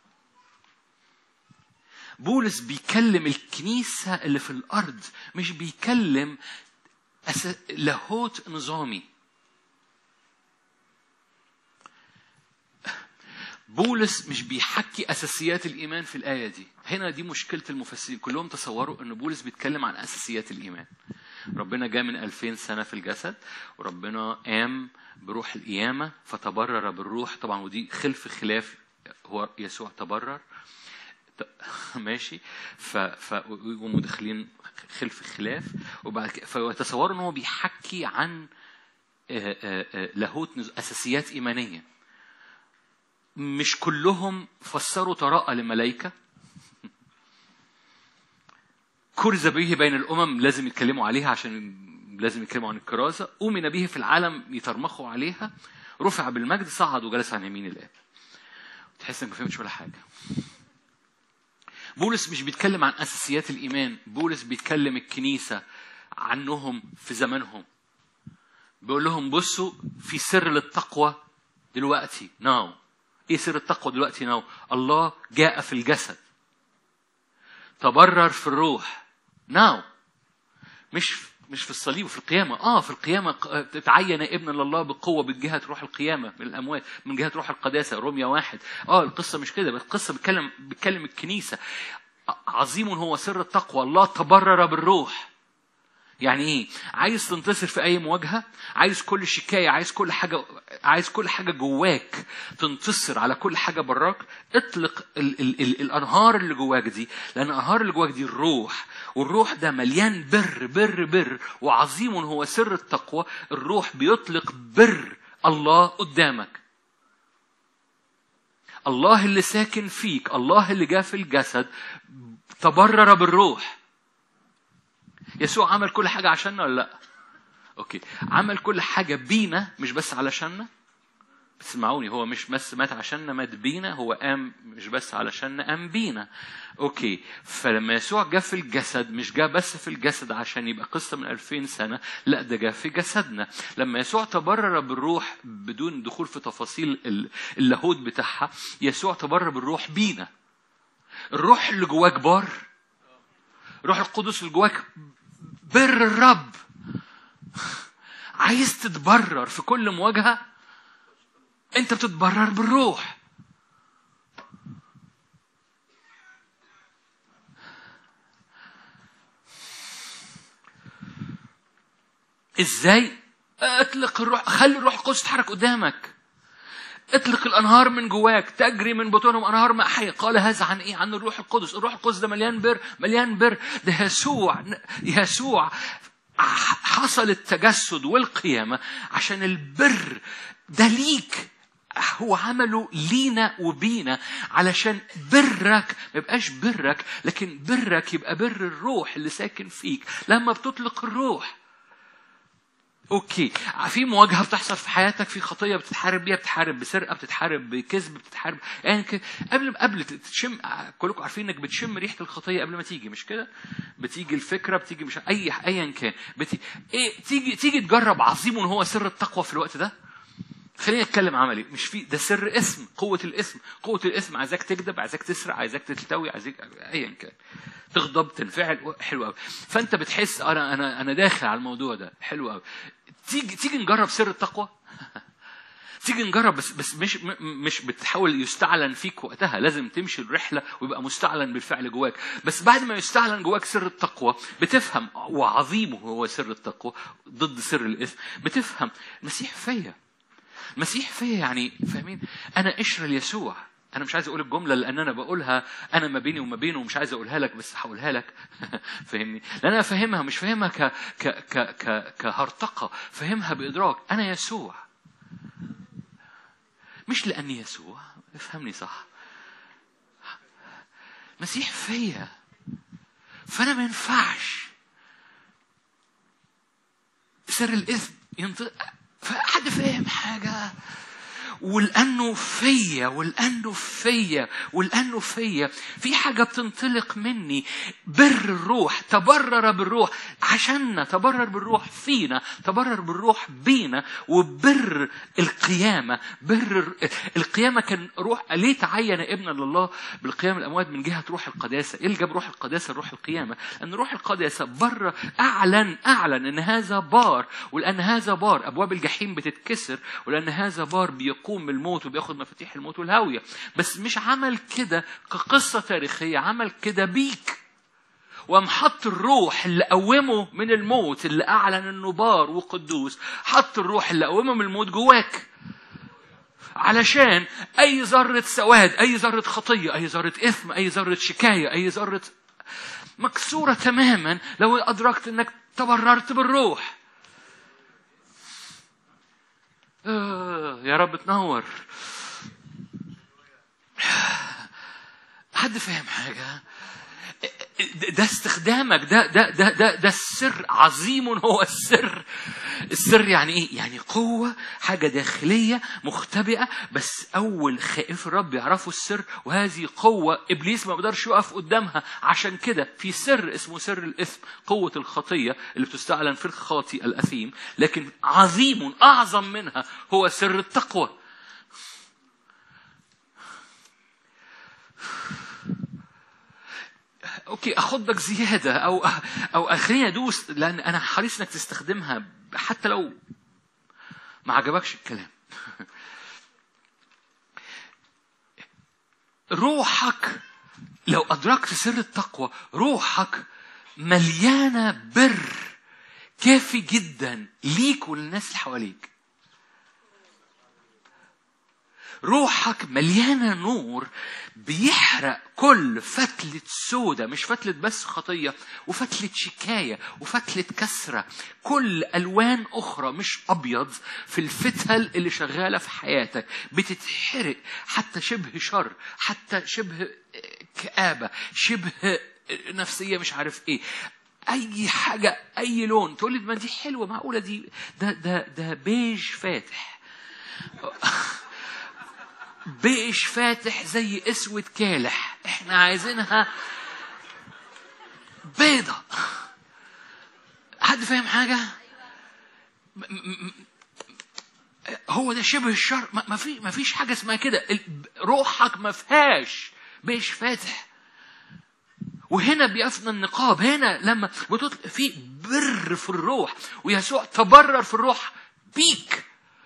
بولس بيكلم الكنيسة اللي في الأرض مش بيكلم أس... لاهوت نظامي بولس مش بيحكي أساسيات الإيمان في الآية دي هنا دي مشكلة المفسرين كلهم تصوروا أن بولس بيتكلم عن أساسيات الإيمان ربنا جاء من ألفين سنة في الجسد وربنا قام بروح القيامة فتبرر بالروح طبعا ودي خلف خلاف هو يسوع تبرر ت- ماشي ف ف ويقوموا داخلين خلف خلاف وبعد كده فيتصوروا ان هو بيحكي عن آه، آه، آه، لاهوت نز- اساسيات ايمانيه مش كلهم فسروا طراءة لملائكة كرز به بين الأمم لازم يتكلموا عليها عشان لازم يتكلموا عن الكرازة أؤمن به في العالم يترمخوا عليها رفع بالمجد صعد وجلس عن يمين الآب تحس انك ما فهمتش ولا حاجة بولس مش بيتكلم عن أساسيات الإيمان بولس بيتكلم الكنيسة عنهم في زمانهم بيقول لهم بصوا في سر للتقوى دلوقتي ناو ايه سر التقوى دلوقتي ناو الله جاء في الجسد تبرر في الروح ناو مش مش في الصليب وفي القيامة اه في القيامة ق- تعين ابن لله بقوة من جهة روح القيامة من الأموات من جهة روح القداسة روميا واحد اه القصة مش كده بس القصة بتكلم بتكلم الكنيسة ع- عظيم هو سر التقوى الله تبرر بالروح يعني ايه عايز تنتصر في اي مواجهه عايز كل شكايه عايز كل حاجه عايز كل حاجه جواك تنتصر على كل حاجه براك اطلق ال ال ال الانهار اللي جواك دي لان الانهار اللي جواك دي الروح والروح ده مليان بر بر بر وعظيم هو سر التقوى الروح بيطلق بر الله قدامك الله اللي ساكن فيك الله اللي جاء في الجسد تبرر بالروح يسوع عمل كل حاجة عشاننا ولا لا اوكي عمل كل حاجة بينا مش بس علشاننا اسمعوني هو مش بس مات عشاننا مات بينا هو قام مش بس علشاننا قام بينا اوكي فلما يسوع جاء في الجسد مش جاء بس في الجسد عشان يبقى قصه من 2000 سنه لا ده جاء في جسدنا لما يسوع تبرر بالروح بدون دخول في تفاصيل ال- اللاهوت بتاعها يسوع تبرر بالروح بينا الروح اللي جواك بار روح القدس اللي جواك بر الرب عايز تتبرر في كل مواجهه انت بتتبرر بالروح ازاي اطلق الروح خلي الروح القدس يتحرك قدامك اطلق الانهار من جواك تجري من بطونهم انهار ماء حي قال هذا عن ايه عن الروح القدس الروح القدس ده مليان بر مليان بر ده يسوع يسوع حصل التجسد والقيامه عشان البر ده ليك هو عمله لينا وبينا علشان برك ما يبقاش برك لكن برك يبقى بر الروح اللي ساكن فيك لما بتطلق الروح اوكي في مواجهه بتحصل في حياتك في خطيه بتتحارب بيها بتتحارب بسرقه بتتحارب بكذب بتتحارب يعني ك- قبل قبل تشم كلكم عارفين انك بتشم ريحه الخطيه قبل ما تيجي مش كده بتيجي الفكره بتيجي مش اي ايا كان بتي... ايه تيجي تيجي تجرب عظيم هو سر التقوى في الوقت ده خليني اتكلم عملي مش في ده سر اسم قوه الاسم قوه الاسم عايزاك تكذب عايزاك تسرق عايزاك تلتوي عايزاك ايا كان تغضب تنفعل حلو قوي فانت بتحس انا انا انا داخل على الموضوع ده حلو قوي تيجي تيجي نجرب سر التقوى تيجي نجرب بس بس مش م- مش بتحاول يستعلن فيك وقتها لازم تمشي الرحله ويبقى مستعلن بالفعل جواك بس بعد ما يستعلن جواك سر التقوى بتفهم وعظيم هو سر التقوى ضد سر الاثم بتفهم المسيح فيا المسيح فيا يعني فاهمين انا قشر ليسوع انا مش عايز اقول الجمله لان انا بقولها انا ما بيني وما بينه ومش عايز اقولها لك بس هقولها لك فاهمني لان انا فاهمها مش فاهمها ك ك ك ك كهرطقه فاهمها بادراك انا يسوع مش لاني يسوع افهمني صح مسيح فيا فانا ما ينفعش سر الاثم ينطق حد فاهم حاجه ولانه فيا ولانه فيا ولانه فيا في حاجه بتنطلق مني بر الروح تبرر بالروح عشاننا تبرر بالروح فينا تبرر بالروح بينا وبر القيامه بر القيامه كان روح ليه تعين ابنا لله بالقيام الاموات من جهه روح القداسه ايه اللي جاب روح القداسه روح القيامه لان روح القداسه بر اعلن اعلن ان هذا بار ولان هذا بار ابواب الجحيم بتتكسر ولان هذا بار بيقوم من الموت وبياخد مفاتيح الموت والهاويه بس مش عمل كده كقصه تاريخيه عمل كده بيك وقام حط الروح اللي قومه من الموت اللي اعلن انه بار وقدوس حط الروح اللي قومه من الموت جواك علشان اي ذره سواد اي ذره خطيه اي ذره اثم اي ذره شكايه اي ذره مكسوره تماما لو ادركت انك تبررت بالروح آه يا رب تنور حد فاهم حاجه ده استخدامك ده ده ده ده ده السر عظيم هو السر السر يعني ايه يعني قوه حاجه داخليه مختبئه بس اول خائف الرب يعرفوا السر وهذه قوه ابليس ما بيقدرش يقف قدامها عشان كده في سر اسمه سر الاثم قوه الخطيه اللي بتستعلن في الخاطئ الاثيم لكن عظيم اعظم منها هو سر التقوى اوكي اخدك زياده او او خليني ادوس لان انا حريص انك تستخدمها حتى لو ما عجبكش الكلام روحك لو ادركت سر التقوى روحك مليانه بر كافي جدا ليك وللناس اللي حواليك روحك مليانة نور بيحرق كل فتلة سودة مش فتلة بس خطية وفتلة شكاية وفتلة كسرة كل ألوان أخرى مش أبيض في الفتل اللي شغالة في حياتك بتتحرق حتى شبه شر حتى شبه كآبة شبه نفسية مش عارف إيه أي حاجة أي لون تقول لي ما دي حلوة معقولة دي ده ده ده بيج فاتح بيج فاتح زي اسود كالح احنا عايزينها بيضة حد فاهم حاجة م- م- م- هو ده شبه الشر ما ما في ما فيش حاجة اسمها كده ال- روحك ما فيهاش بيج فاتح وهنا بيفنى النقاب هنا لما بتطلق في بر في الروح ويسوع تبرر في الروح بيك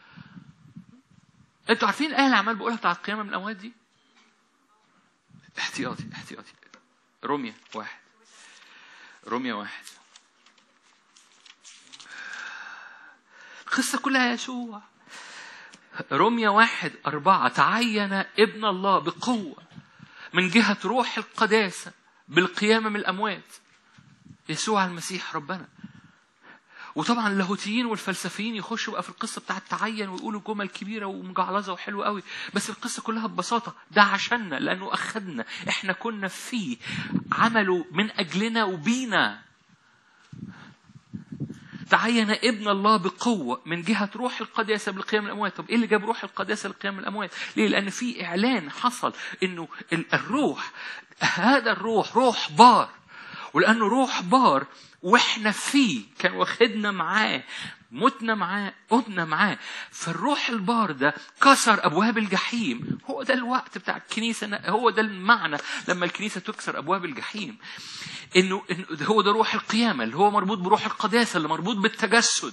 انتوا عارفين الايه اللي عمال بقولها بتاعت القيامه من الاموات دي احتياطي احتياطي روميا واحد روميا واحد القصة كلها يسوع روميا واحد أربعة تعين ابن الله بقوة من جهة روح القداسة بالقيامة من الأموات يسوع المسيح ربنا وطبعا اللاهوتيين والفلسفيين يخشوا بقى في القصه بتاعت تعين ويقولوا جمل كبيره ومجعلظه وحلوه قوي بس القصه كلها ببساطه ده عشاننا لانه اخذنا احنا كنا فيه عملوا من اجلنا وبينا تعين ابن الله بقوة من جهة روح القداسة بالقيام من الأموات طب إيه اللي جاب روح القداسة للقيام من الأموات ليه لأن في إعلان حصل إنه ال- الروح هذا الروح روح بار ولأنه روح بار وإحنا فيه كان واخدنا معاه متنا معاه قدنا معاه فالروح البار ده كسر ابواب الجحيم هو ده الوقت بتاع الكنيسه هو ده المعنى لما الكنيسه تكسر ابواب الجحيم انه إنه هو ده روح القيامه اللي هو مربوط بروح القداسه اللي مربوط بالتجسد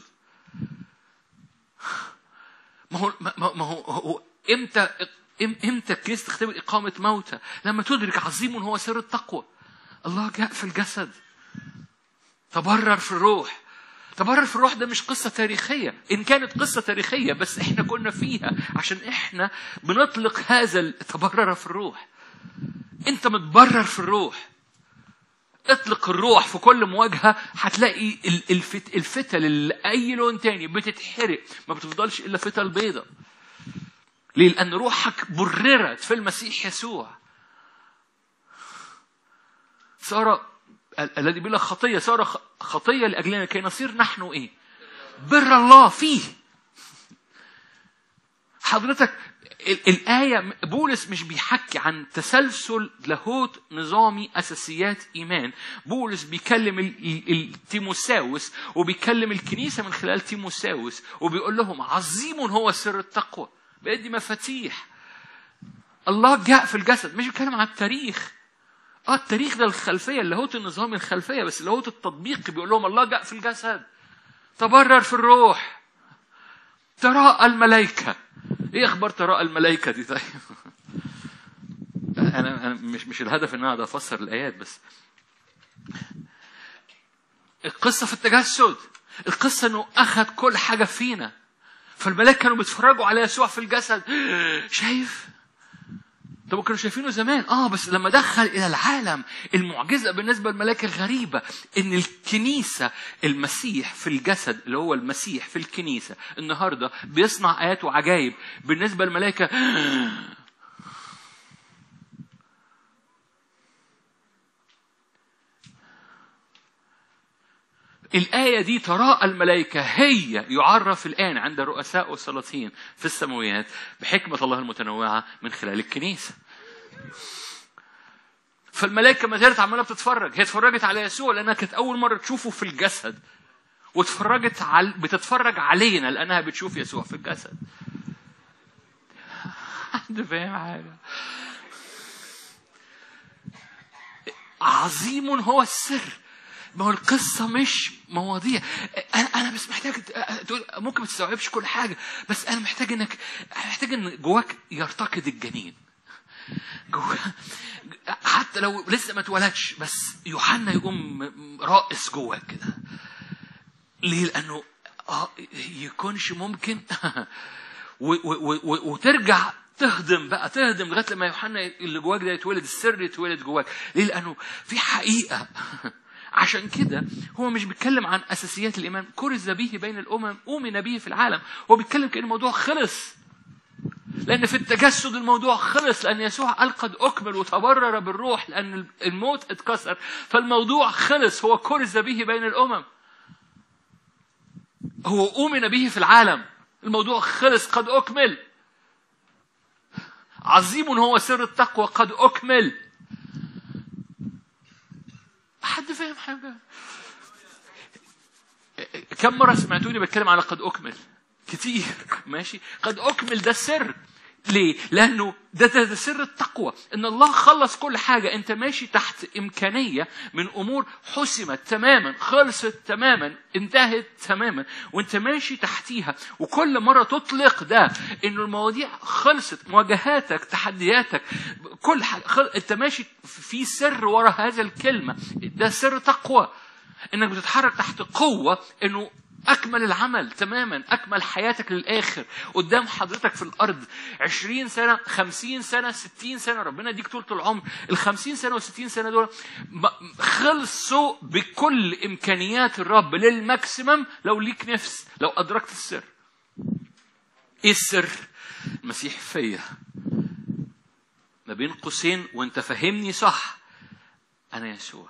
ما هو ما ما هو, هو امتى إم- امتى الكنيسه تختبر اقامه موتى لما تدرك عظيم هو سر التقوى الله جاء في الجسد تبرر في الروح تبرر في الروح ده مش قصة تاريخية إن كانت قصة تاريخية بس إحنا كنا فيها عشان إحنا بنطلق هذا التبرر في الروح أنت متبرر في الروح اطلق الروح في كل مواجهة هتلاقي ال- الفت الفتل اللي أي لون تاني بتتحرق ما بتفضلش إلا فتل بيضة ليه؟ لأن روحك بررت في المسيح يسوع صار ال- الذي بلا خطية صار خ- خطية لأجلنا كي نصير نحن إيه؟ بر الله فيه حضرتك ال- الآية بولس مش بيحكي عن تسلسل لاهوت نظامي أساسيات إيمان بولس بيكلم ال- ال- التيموساوس وبيكلم الكنيسة من خلال تيموساوس وبيقول لهم عظيم هو سر التقوى بيدي مفاتيح الله جاء في الجسد مش بيتكلم عن التاريخ اه التاريخ ده الخلفيه اللاهوت النظامي الخلفيه بس اللاهوت التطبيقي بيقول لهم الله جاء في الجسد تبرر في الروح تراءى الملائكه ايه اخبار تراءى الملائكه دي طيب انا انا مش مش الهدف ان انا اقعد افسر الايات بس القصه في التجسد القصه انه اخذ كل حاجه فينا فالملائكه كانوا بيتفرجوا على يسوع في الجسد شايف طب كانوا شايفينه زمان اه بس لما دخل الى العالم المعجزه بالنسبه للملائكه الغريبه ان الكنيسه المسيح في الجسد اللي هو المسيح في الكنيسه النهارده بيصنع ايات وعجائب بالنسبه للملائكه الآية دي تراءى الملائكة هي يعرف الآن عند الرؤساء والسلاطين في السماويات بحكمة الله المتنوعة من خلال الكنيسة. فالملائكة ما زالت عمالة بتتفرج، هي اتفرجت على يسوع لأنها كانت أول مرة تشوفه في الجسد. واتفرجت على بتتفرج علينا لأنها بتشوف يسوع في الجسد. حد فاهم حاجة؟ عظيم هو السر ما هو القصة مش مواضيع أنا أنا بس محتاج تقول ممكن ما تستوعبش كل حاجة بس أنا محتاج إنك محتاج إن جواك يرتقد الجنين جوا حتى لو لسه ما اتولدش بس يوحنا يقوم رائس جواك كده ليه؟ لأنه آه يكونش ممكن و- و- و- وترجع تهضم بقى تهضم لغايه لما يوحنا اللي جواك ده يتولد السر يتولد جواك ليه لانه في حقيقه عشان كده هو مش بيتكلم عن اساسيات الايمان كرز به بين الامم امن به في العالم هو بيتكلم كان الموضوع خلص لأن في التجسد الموضوع خلص لأن يسوع قال قد أكمل وتبرر بالروح لأن الموت اتكسر فالموضوع خلص هو كرز به بين الأمم هو أؤمن به في العالم الموضوع خلص قد أكمل عظيم هو سر التقوى قد أكمل حد فاهم حاجة كم مرة سمعتوني بتكلم على قد أكمل كتير ماشي قد أكمل ده السر ليه؟ لأنه ده, ده, ده سر التقوى إن الله خلص كل حاجة أنت ماشي تحت إمكانية من أمور حسمت تماما خلصت تماما انتهت تماما وأنت ماشي تحتيها وكل مرة تطلق ده إنه المواضيع خلصت مواجهاتك تحدياتك كل حاجة خل... أنت ماشي في سر ورا هذا الكلمة ده سر تقوى إنك بتتحرك تحت قوة إنه أكمل العمل تماما أكمل حياتك للآخر قدام حضرتك في الأرض عشرين سنة خمسين سنة ستين سنة ربنا يديك طولة العمر الخمسين سنة والستين سنة دول خلصوا بكل إمكانيات الرب للماكسيمم لو ليك نفس لو أدركت السر إيه السر؟ المسيح فيا ما بين قوسين وانت فهمني صح أنا يسوع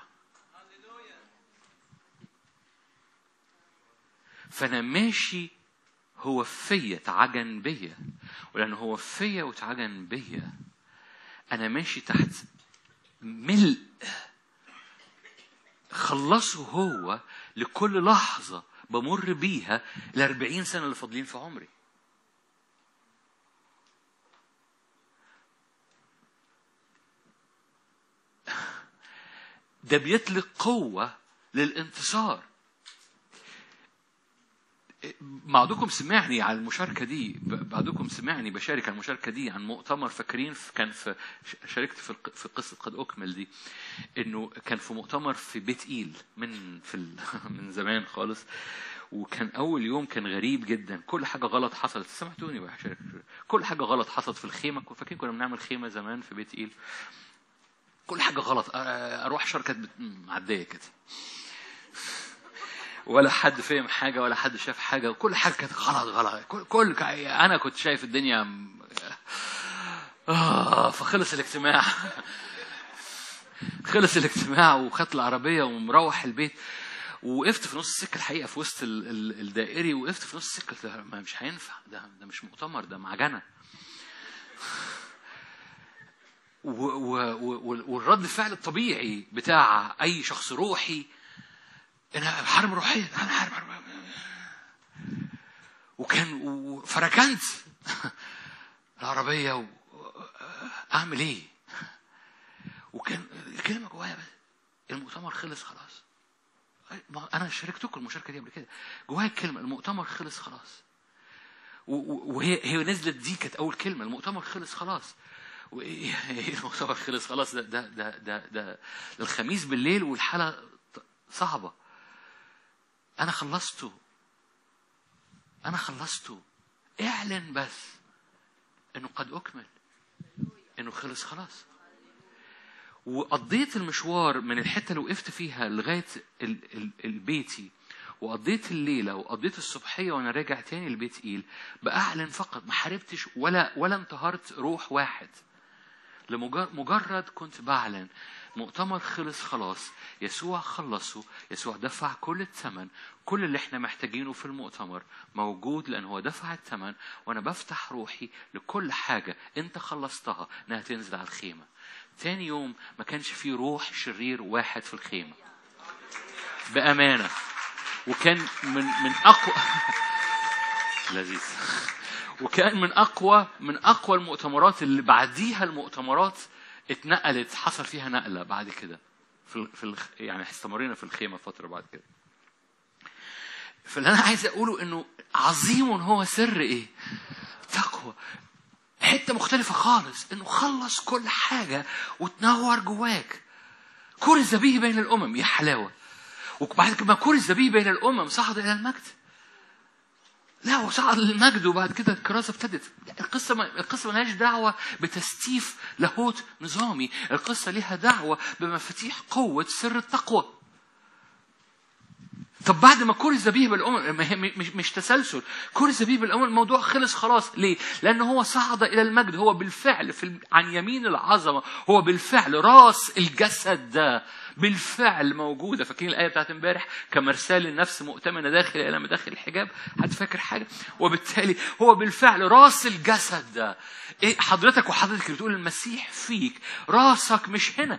فانا ماشي هو فيا اتعجن بيا ولان هو فيا واتعجن بيا انا ماشي تحت ملء خلصه هو لكل لحظة بمر بيها الأربعين سنة اللي فاضلين في عمري ده بيطلق قوة للانتصار بعضكم سمعني على المشاركة دي بعضكم سمعني بشارك على المشاركة دي عن مؤتمر فاكرين كان في شاركت في في قصة قد أكمل دي إنه كان في مؤتمر في بيت إيل من في من زمان خالص وكان أول يوم كان غريب جدا كل حاجة غلط حصلت سمعتوني بشارك كل حاجة غلط حصلت في الخيمة فاكرين كنا بنعمل خيمة زمان في بيت إيل كل حاجة غلط أروح شركة معدية كده ولا حد فهم حاجة ولا حد شاف حاجة وكل حاجة كانت غلط غلط كل, كل أنا كنت شايف الدنيا آه فخلص الاجتماع خلص الاجتماع وخدت العربية ومروح البيت وقفت في نص السكة الحقيقة في وسط ال ال الدائري وقفت في نص السكة ما مش هينفع ده ده مش مؤتمر ده معجنة والرد الفعل الطبيعي بتاع أي شخص روحي انا حرب روحيه انا حرب حرب وكان فركنت العربيه و... اعمل ايه وكان الكلمه جوايا بس المؤتمر خلص خلاص انا شاركتكم المشاركه دي قبل كده جوايا الكلمه المؤتمر خلص خلاص وهي هي نزلت دي كانت اول كلمه المؤتمر خلص خلاص وايه المؤتمر خلص خلاص ده ده ده ده, ده الخميس بالليل والحاله صعبه أنا خلصته أنا خلصته اعلن بس إنه قد أكمل إنه خلص خلاص وقضيت المشوار من الحتة اللي وقفت فيها لغاية البيتي وقضيت الليلة وقضيت الصبحية وأنا راجع تاني لبيت إيل بأعلن فقط ما حاربتش ولا ولا انتهرت روح واحد لمجرد كنت بعلن مؤتمر خلص خلاص يسوع خلصه يسوع دفع كل الثمن كل اللي احنا محتاجينه في المؤتمر موجود لان هو دفع الثمن وانا بفتح روحي لكل حاجه انت خلصتها انها تنزل على الخيمه تاني يوم ما كانش فيه روح شرير واحد في الخيمه بامانه وكان من من اقوى لذيذ وكان من اقوى من اقوى المؤتمرات اللي بعديها المؤتمرات اتنقلت حصل فيها نقله بعد كده في في الخ... يعني استمرينا في الخيمه فتره بعد كده فاللي انا عايز اقوله انه عظيم هو سر ايه تقوى حته مختلفه خالص انه خلص كل حاجه وتنور جواك كرز به بين الامم يا حلاوه وبعد ما كرز به بين الامم صعد الى المجد لا هو صعد للمجد وبعد كده الكراسة ابتدت القصة ما القصة ملهاش دعوة بتستيف لاهوت نظامي القصة ليها دعوة بمفاتيح قوة سر التقوى طب بعد ما كرز به بالأمم ما هي مش, مش تسلسل كرز به بالأمم الموضوع خلص خلاص ليه؟ لأن هو صعد إلى المجد هو بالفعل في ال- عن يمين العظمة هو بالفعل راس الجسد ده بالفعل موجودة فاكرين الآية بتاعت امبارح كمرسال النفس مؤتمنة داخل إلى مداخل الحجاب حد فاكر حاجة وبالتالي هو بالفعل راس الجسد ده إيه حضرتك وحضرتك اللي بتقول المسيح فيك راسك مش هنا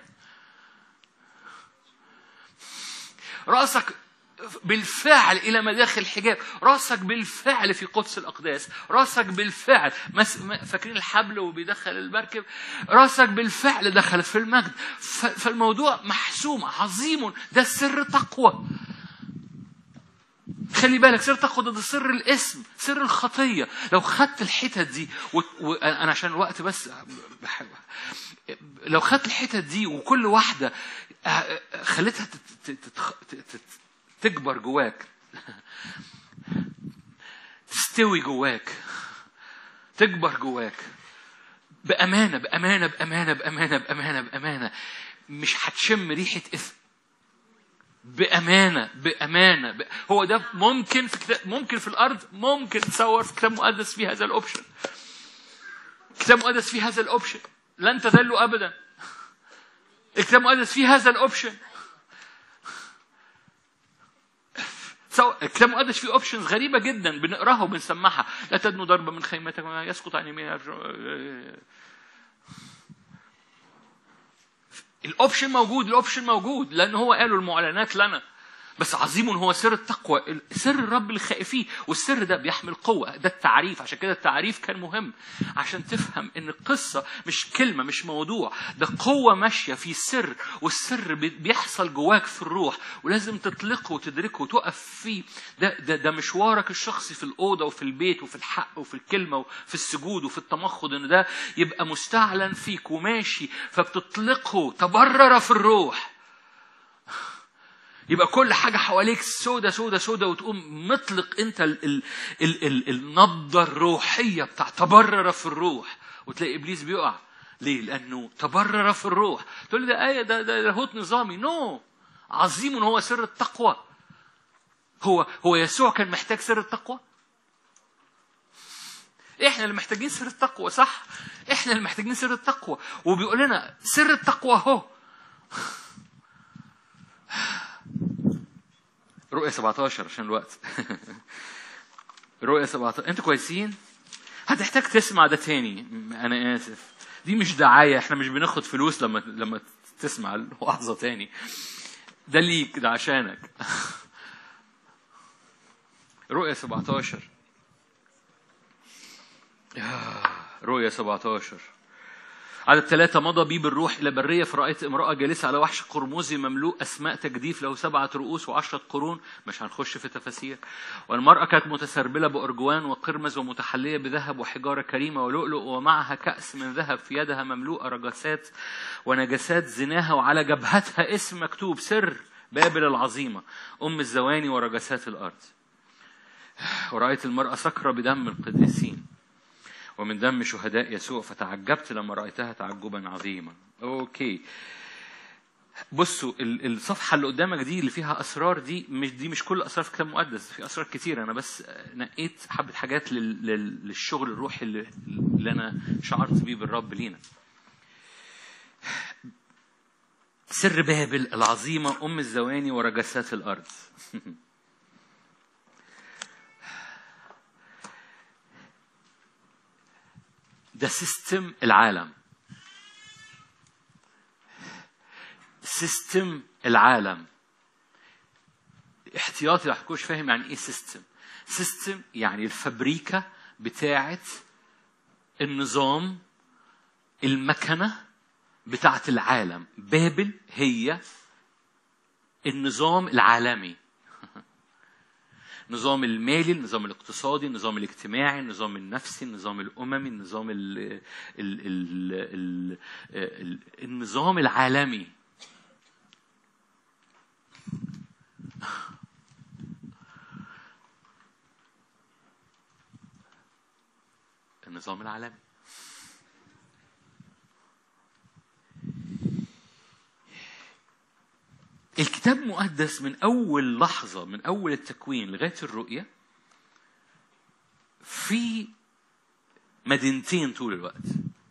راسك بالفعل الى مداخل الحجاب راسك بالفعل في قدس الاقداس راسك بالفعل مس... م- فاكرين الحبل وبيدخل المركب راسك بالفعل دخلت في المجد ف... فالموضوع محسوم عظيم ده سر تقوى خلي بالك سر تقوى ده سر الاسم سر الخطيه لو خدت الحتت دي و... و... انا عشان الوقت بس بح... لو خدت الحتت دي وكل واحده آه، خليتها تت- تت- تتخ- ت- ت- تكبر جواك تستوي جواك تكبر جواك بأمانة بأمانة بأمانة بأمانة بأمانة بأمانة مش هتشم ريحة إثم بأمانة بأمانة ب... هو ده ممكن في كتاب ممكن في الأرض ممكن تصور في كتاب مقدس في هذا الأوبشن كتاب مقدس فيه هذا الأوبشن لن تذلوا أبدا الكتاب المقدس فيه هذا الأوبشن سواء الكتاب المقدس فيه اوبشنز غريبه جدا بنقراها وبنسمعها لا تدنو ضربه من خيمتك ولا يسقط عن يمين الاوبشن موجود الاوبشن موجود لان هو قالوا المعلنات لنا بس عظيم هو سر التقوى سر الرب الخائفين والسر ده بيحمل قوة ده التعريف عشان كده التعريف كان مهم عشان تفهم ان القصة مش كلمة مش موضوع ده قوة ماشية في سر والسر بي- بيحصل جواك في الروح ولازم تطلقه وتدركه وتقف فيه ده, ده, ده مشوارك الشخصي في الأوضة وفي البيت وفي الحق وفي الكلمة وفي السجود وفي التمخض ان ده يبقى مستعلن فيك وماشي فبتطلقه تبرر في الروح يبقى كل حاجة حواليك سودة سودة سودة وتقوم مطلق انت ال ال ال ال النبضة الروحية بتاع تبرر في الروح وتلاقي ابليس بيقع ليه؟ لأنه تبرر في الروح تقول لي ده آية ده ده لاهوت نظامي نو no. عظيم هو سر التقوى هو هو يسوع كان محتاج سر التقوى احنا اللي محتاجين سر التقوى صح احنا اللي محتاجين سر التقوى وبيقول لنا سر التقوى اهو رؤية 17 عشان الوقت رؤية 17 انتوا كويسين هتحتاج تسمع ده تاني انا اسف دي مش دعاية احنا مش بناخد فلوس لما لما تسمع الوعظة تاني ده ليك ده عشانك رؤية 17 رؤية 17 عدد ثلاثة مضى بي بالروح إلى برية فرأيت امرأة جالسة على وحش قرمزي مملوء أسماء تجديف له سبعة رؤوس وعشرة قرون مش هنخش في تفاسير والمرأة كانت متسربلة بأرجوان وقرمز ومتحلية بذهب وحجارة كريمة ولؤلؤ ومعها كأس من ذهب في يدها مملوءة رجسات ونجسات زناها وعلى جبهتها اسم مكتوب سر بابل العظيمة أم الزواني ورجسات الأرض ورأيت المرأة سكرة بدم القديسين ومن دم شهداء يسوع فتعجبت لما رأيتها تعجبا عظيما أوكي بصوا ال- الصفحة اللي قدامك دي اللي فيها أسرار دي مش دي مش كل أسرار في الكتاب المقدس في أسرار كتير أنا بس نقيت حبة حاجات لل- لل- للشغل الروحي اللي, اللي أنا شعرت بيه بالرب لينا سر بابل العظيمة أم الزواني ورجسات الأرض ده سيستم العالم سيستم العالم احتياطي رح تكونش فاهم يعني ايه سيستم سيستم يعني الفبريكة بتاعت النظام المكنة بتاعت العالم بابل هي النظام العالمي النظام المالي النظام الاقتصادي النظام الاجتماعي النظام النفسي النظام الأممي النظام ال ال ال ال ال النظام العالمي النظام العالمي الكتاب المقدس من أول لحظة من أول التكوين لغاية الرؤية في مدينتين طول الوقت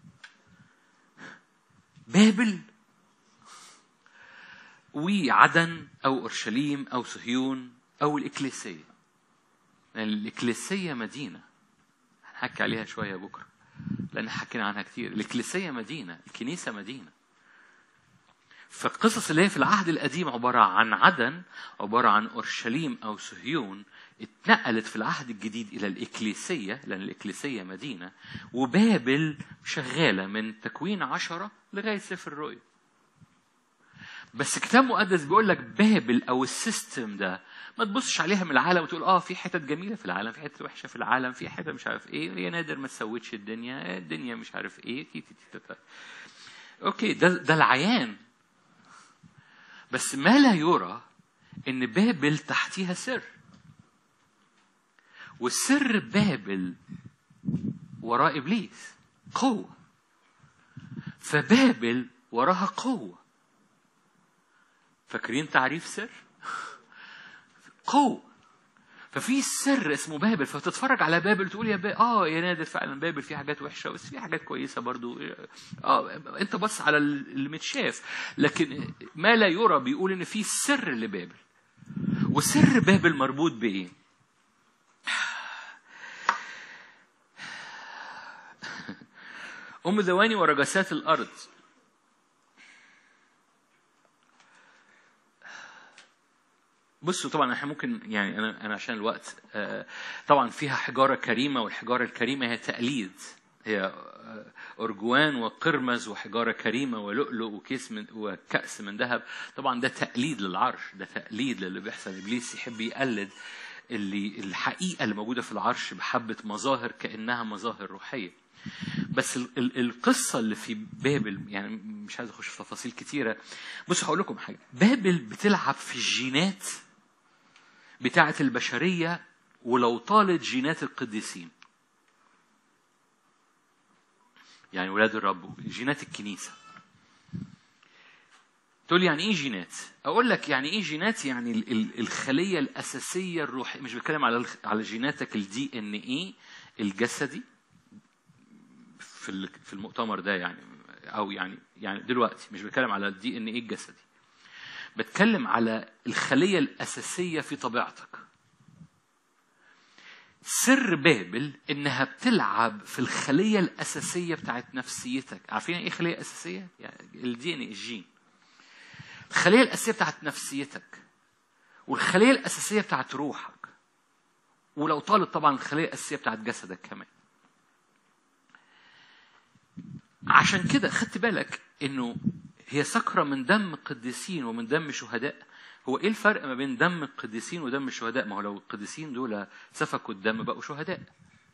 بابل وعدن أو أورشليم أو صهيون أو الإكليسية لأن الإكليسية مدينة هنحكي عليها شوية بكرة لأن حكينا عنها كتير الإكليسية مدينة الكنيسة مدينة فالقصص اللي هي في العهد القديم عبارة عن عدن عبارة عن أورشليم أو صهيون اتنقلت في العهد الجديد إلى الإكليسية لأن الإكليسية مدينة وبابل شغالة من تكوين عشرة لغاية سفر الرؤيا بس كتاب مقدس بيقول لك بابل أو السيستم ده ما تبصش عليها من العالم وتقول اه في حتت جميله في العالم في حتت وحشه في العالم في حتت مش عارف ايه هي نادر ما تسوتش الدنيا الدنيا مش عارف ايه تي تي تي تي. اوكي ده ده العيان بس ما لا يرى ان بابل تحتيها سر والسر بابل وراء ابليس قوه فبابل وراها قوه فاكرين تعريف سر قوه ففي سر اسمه بابل فتتفرج على بابل تقول يا بابل اه يا نادر فعلا بابل في حاجات وحشه بس في حاجات كويسه برضو اه انت بص على اللي متشاف لكن ما لا يرى بيقول ان في سر لبابل وسر بابل مربوط بايه؟ ام ذواني ورجسات الارض بصوا طبعا احنا ممكن يعني انا انا عشان الوقت آه، طبعا فيها حجاره كريمه والحجاره الكريمه هي تقليد هي آه، ارجوان وقرمز وحجاره كريمه ولؤلؤ وكيس من وكاس من ذهب طبعا ده تقليد للعرش ده تقليد للي بيحصل ابليس يحب يقلد اللي الحقيقه اللي موجوده في العرش بحبه مظاهر كانها مظاهر روحيه بس ال- ال- القصه اللي في بابل يعني مش عايز اخش في تفاصيل كتيره بصوا هقول لكم حاجه بابل بتلعب في الجينات بتاعه البشريه ولو طالت جينات القديسين يعني ولاد الرب جينات الكنيسه تقول لي يعني ايه جينات؟ اقول لك يعني ايه جينات؟ يعني ال- ال- الخليه الاساسيه الروحيه مش بتكلم على الخ- على جيناتك الدي ان ايه الجسدي في ال- في المؤتمر ده يعني او يعني يعني دلوقتي مش بتكلم على الدي ان ايه الجسدي بتكلم على الخليه الاساسيه في طبيعتك سر بابل انها بتلعب في الخليه الاساسيه بتاعت نفسيتك عارفين ايه خليه اساسيه يعني الدي ان الجين الخليه الاساسيه بتاعت نفسيتك والخليه الاساسيه بتاعت روحك ولو طالت طبعا الخليه الاساسيه بتاعت جسدك كمان عشان كده خدت بالك انه هي سكرة من دم القديسين ومن دم شهداء هو ايه الفرق ما بين دم القديسين ودم الشهداء ما هو لو القديسين دول سفكوا الدم بقوا شهداء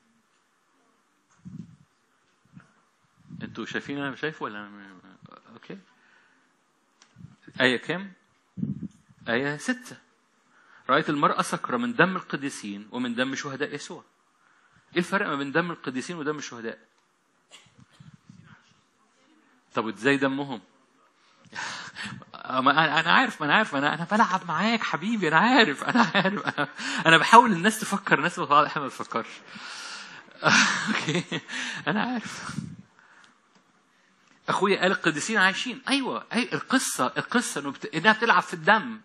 انتوا شايفين انا شايف ولا أنا م- اوكي آية كام؟ آية ستة رأيت المرأة سكرة من دم القديسين ومن دم شهداء يسوع ايه الفرق ما بين دم القديسين ودم الشهداء؟ طب ازاي دمهم؟ ما انا أنا عارف ما انا عارف انا انا بلعب معاك حبيبي انا عارف انا عارف انا, أنا بحاول الناس تفكر الناس بعض احنا ما بتفكرش اوكي انا عارف اخويا قال القديسين عايشين ايوه اي القصه القصه انه بت... انها بتلعب في الدم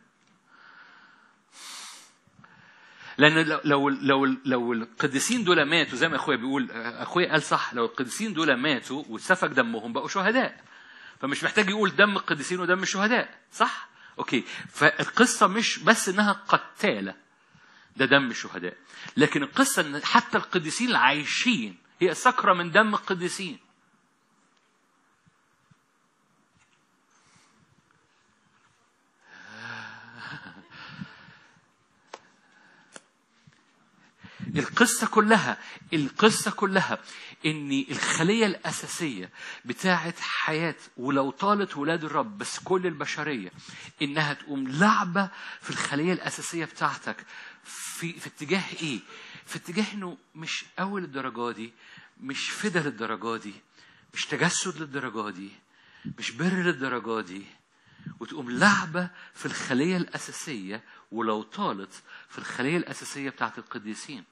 لان لو لو لو, لو القديسين دول ماتوا زي ما اخويا بيقول اخويا قال صح لو القديسين دول ماتوا وسفك دمهم بقوا شهداء فمش محتاج يقول دم القديسين ودم الشهداء صح اوكي فالقصه مش بس انها قتاله ده دم الشهداء لكن القصه ان حتى القديسين العايشين هي سكره من دم القديسين القصة كلها القصة كلها إن الخلية الأساسية بتاعت حياة ولو طالت ولاد الرب بس كل البشرية إنها تقوم لعبة في الخلية الأساسية بتاعتك في في اتجاه إيه؟ في اتجاه إنه مش أول الدرجة دي مش فدا للدرجة دي مش تجسد للدرجة دي مش بر للدرجة دي وتقوم لعبة في الخلية الأساسية ولو طالت في الخلية الأساسية بتاعت القديسين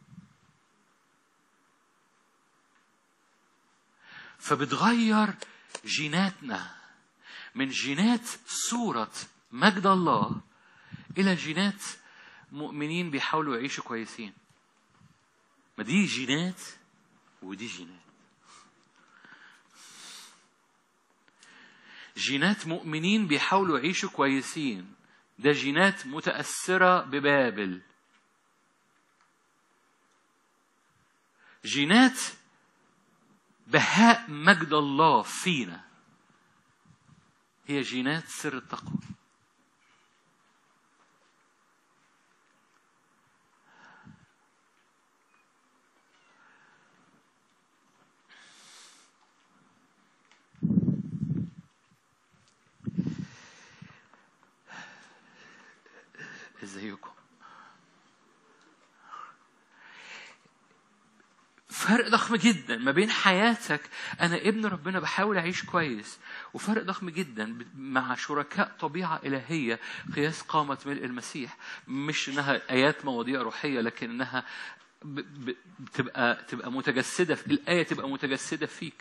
فبتغير جيناتنا من جينات صورة مجد الله إلى جينات مؤمنين بيحاولوا يعيشوا كويسين ما دي جينات ودي جينات جينات مؤمنين بيحاولوا يعيشوا كويسين ده جينات متأثرة ببابل جينات بهاء مجد الله فينا هي جينات سر التقوى ازيكم فرق ضخم جدا ما بين حياتك انا ابن ربنا بحاول اعيش كويس وفرق ضخم جدا مع شركاء طبيعه الهيه قياس قامه ملء المسيح مش انها ايات مواضيع روحيه لكن انها ب- ب- بتبقى تبقى متجسده في الايه تبقى متجسده فيك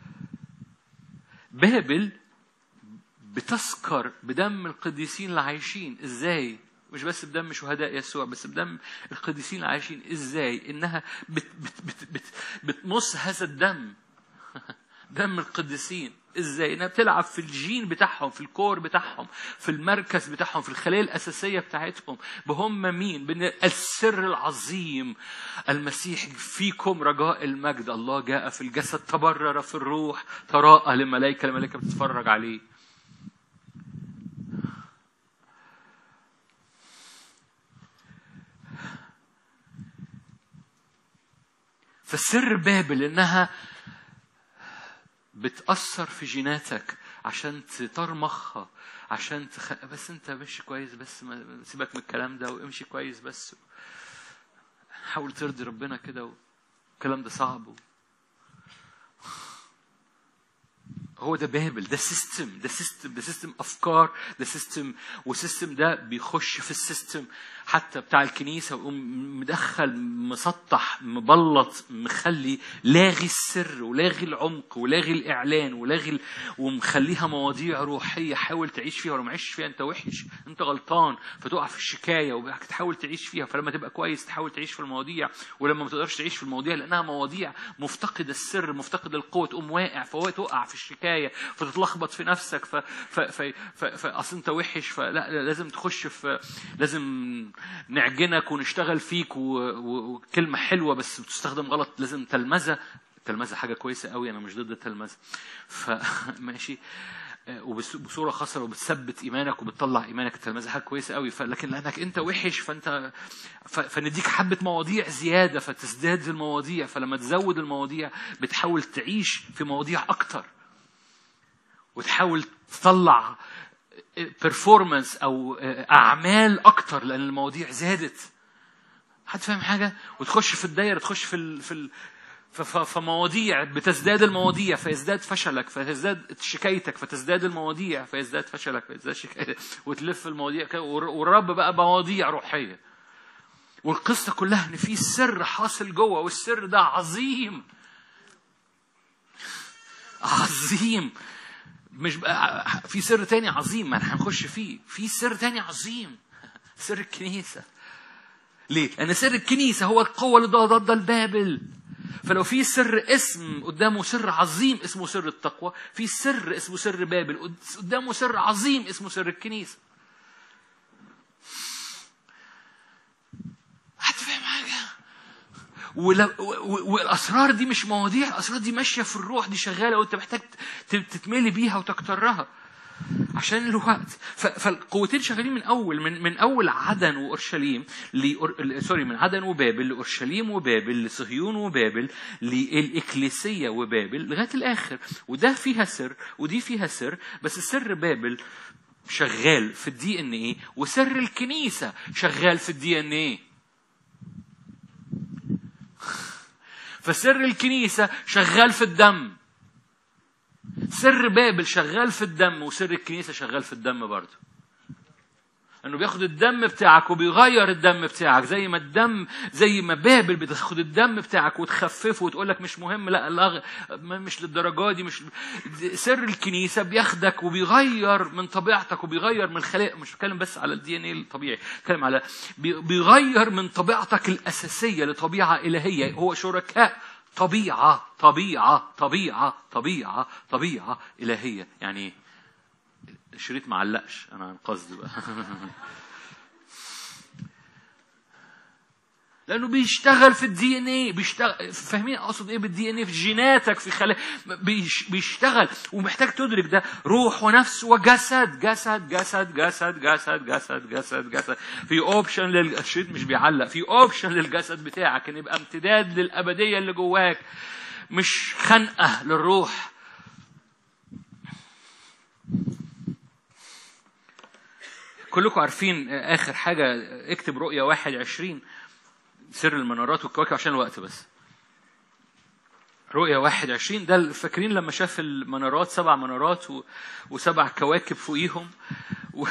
بابل بتسكر بدم القديسين اللي عايشين ازاي مش بس بدم شهداء يسوع بس بدم القديسين اللي عايشين ازاي انها بت بت بت بت بتمص هذا الدم دم القديسين ازاي انها بتلعب في الجين بتاعهم في الكور بتاعهم في المركز بتاعهم في الخليه الاساسيه بتاعتهم بهم مين بان السر العظيم المسيح فيكم رجاء المجد الله جاء في الجسد تبرر في الروح تراءى للملائكه الملائكه بتتفرج عليه فسر بابل انها بتأثر في جيناتك عشان تطرمخها عشان تخ... بس انت مش كويس بس ما... سيبك من الكلام ده وامشي كويس بس حاول ترضي ربنا كده والكلام ده صعب و... هو ده بابل ده سيستم ده سيستم ده سيستم افكار ده سيستم والسيستم ده بيخش في السيستم حتى بتاع الكنيسه ويقوم مدخل مسطح مبلط مخلي لاغي السر ولاغي العمق ولاغي الاعلان ولاغي ال... ومخليها مواضيع روحيه حاول تعيش فيها ولو ما عشتش فيها انت وحش انت غلطان فتقع في الشكايه وتحاول تعيش فيها فلما تبقى كويس تحاول تعيش في المواضيع ولما ما تقدرش تعيش في المواضيع لانها مواضيع مفتقده السر مفتقده القوه تقوم واقع فهو تقع في الشكايه فتتلخبط في نفسك ف ف ف ف ف اصل انت وحش فلا لازم تخش في لازم نعجنك ونشتغل فيك و... و... وكلمه حلوه بس بتستخدم غلط لازم تلمذه التلمذه حاجه كويسه قوي انا مش ضد التلمذه فماشي وبصوره خاصه لو بتثبت ايمانك وبتطلع ايمانك التلمذه حاجه كويسه قوي فلكن لانك انت وحش فانت ف... فنديك حبه مواضيع زياده فتزداد المواضيع فلما تزود المواضيع بتحاول تعيش في مواضيع اكتر وتحاول تطلع بيرفورمانس او اعمال اكتر لان المواضيع زادت حد فاهم حاجه وتخش في الدايره تخش في ال... في ال... فمواضيع بتزداد المواضيع فيزداد فشلك فيزداد شكايتك فتزداد المواضيع فيزداد فشلك فيزداد شكايتك وتلف المواضيع كده والرب بقى مواضيع روحيه والقصه كلها ان في سر حاصل جوه والسر ده عظيم عظيم مش بقى في سر تاني عظيم ما احنا هنخش فيه في سر تاني عظيم سر الكنيسه ليه؟ لأن سر الكنيسة هو القوة اللي ضد البابل فلو في سر اسم قدامه سر عظيم اسمه سر التقوى في سر اسمه سر بابل قدامه سر عظيم اسمه سر الكنيسة هتفهم حاجة والاسرار دي مش مواضيع الاسرار دي ماشيه في الروح دي شغاله وانت محتاج تتملي بيها وتكترها عشان الوقت فالقوتين شغالين من اول من من اول عدن واورشليم لأور... سوري من عدن وبابل لاورشليم وبابل لصهيون وبابل للاكليسيه وبابل لغايه الاخر وده فيها سر ودي فيها سر بس سر بابل شغال في الدي ان ايه وسر الكنيسه شغال في الدي ان ايه فسر الكنيسة شغال في الدم سر بابل شغال في الدم وسر الكنيسة شغال في الدم برضه انه بياخد الدم بتاعك وبيغير الدم بتاعك زي ما الدم زي ما بابل بتاخد الدم بتاعك وتخففه وتقول لك مش مهم لا لا مش للدرجه دي مش سر الكنيسه بياخدك وبيغير من طبيعتك وبيغير من خلاق مش بتكلم بس على الدي ان ايه الطبيعي بتكلم على بي- بيغير من طبيعتك الاساسيه لطبيعه الهيه هو شركاء طبيعه طبيعه طبيعه طبيعه طبيعه الهيه يعني إيه؟ الشريط معلقش انا عن قصد بقى لانه بيشتغل في الدي ان ايه بيشتغل فاهمين اقصد ايه بالدي ان ايه في جيناتك في خلايا بيش... بيشتغل ومحتاج تدرك ده روح ونفس وجسد جسد جسد جسد جسد جسد جسد جسد في اوبشن للشريط مش بيعلق في اوبشن للجسد بتاعك ان يبقى امتداد للابديه اللي جواك مش خنقه للروح كلكم عارفين اخر حاجه اكتب رؤيه واحد عشرين سر المنارات والكواكب عشان الوقت بس رؤية واحد عشرين ده فاكرين لما شاف المنارات سبع منارات و... وسبع كواكب فوقيهم و...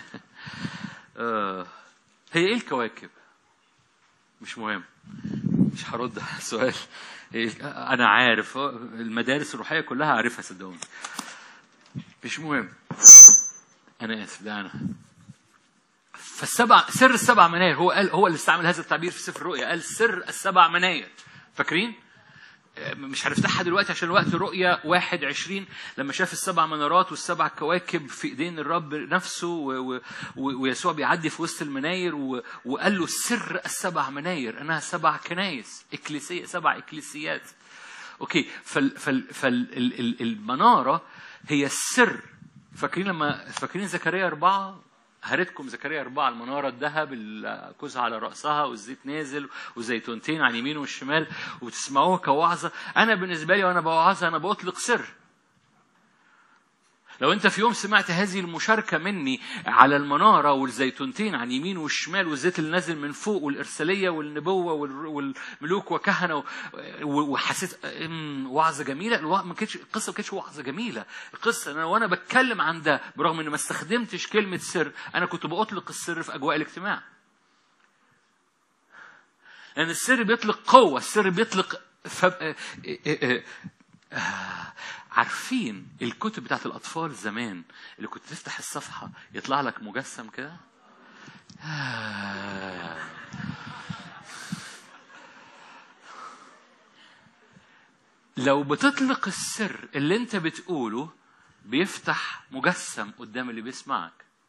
آه. هي ايه الكواكب؟ مش مهم مش هرد على السؤال هي... انا عارف المدارس الروحية كلها عارفها صدقوني مش مهم انا اسف ده انا فالسبع سر السبع مناير هو قال هو اللي استعمل هذا التعبير في سفر الرؤيا قال سر السبع مناير فاكرين؟ مش هنفتحها دلوقتي عشان الوقت رؤيا واحد عشرين لما شاف السبع منارات والسبع كواكب في ايدين الرب نفسه و... و... ويسوع بيعدي في وسط المناير و... وقال له سر السبع مناير انها سبع كنايس اكليسيه سبع اكليسيات اوكي فال... فال... فالمناره هي السر فاكرين لما فاكرين زكريا أربعة هرتكم زكريا أربعة المنارة الذهب الكوز على رأسها والزيت نازل وزيتونتين عن يمين والشمال وتسمعوها كوعظة أنا بالنسبة لي وأنا بوعظها أنا بطلق سر لو انت في يوم سمعت هذه المشاركة مني على المنارة والزيتونتين عن يمين والشمال والزيت اللي نازل من فوق والإرسالية والنبوة والملوك وكهنة وحسيت وعظة جميلة ما كانتش القصة ما كانتش وعظة جميلة القصة أنا وأنا بتكلم عن ده برغم إني ما استخدمتش كلمة سر أنا كنت بأطلق السر في أجواء الاجتماع لأن السر بيطلق قوة السر بيطلق فب... عارفين الكتب بتاعت الأطفال زمان اللي كنت تفتح الصفحة يطلع لك مجسم كده لو بتطلق السر اللي انت بتقوله بيفتح مجسم قدام اللي بيسمعك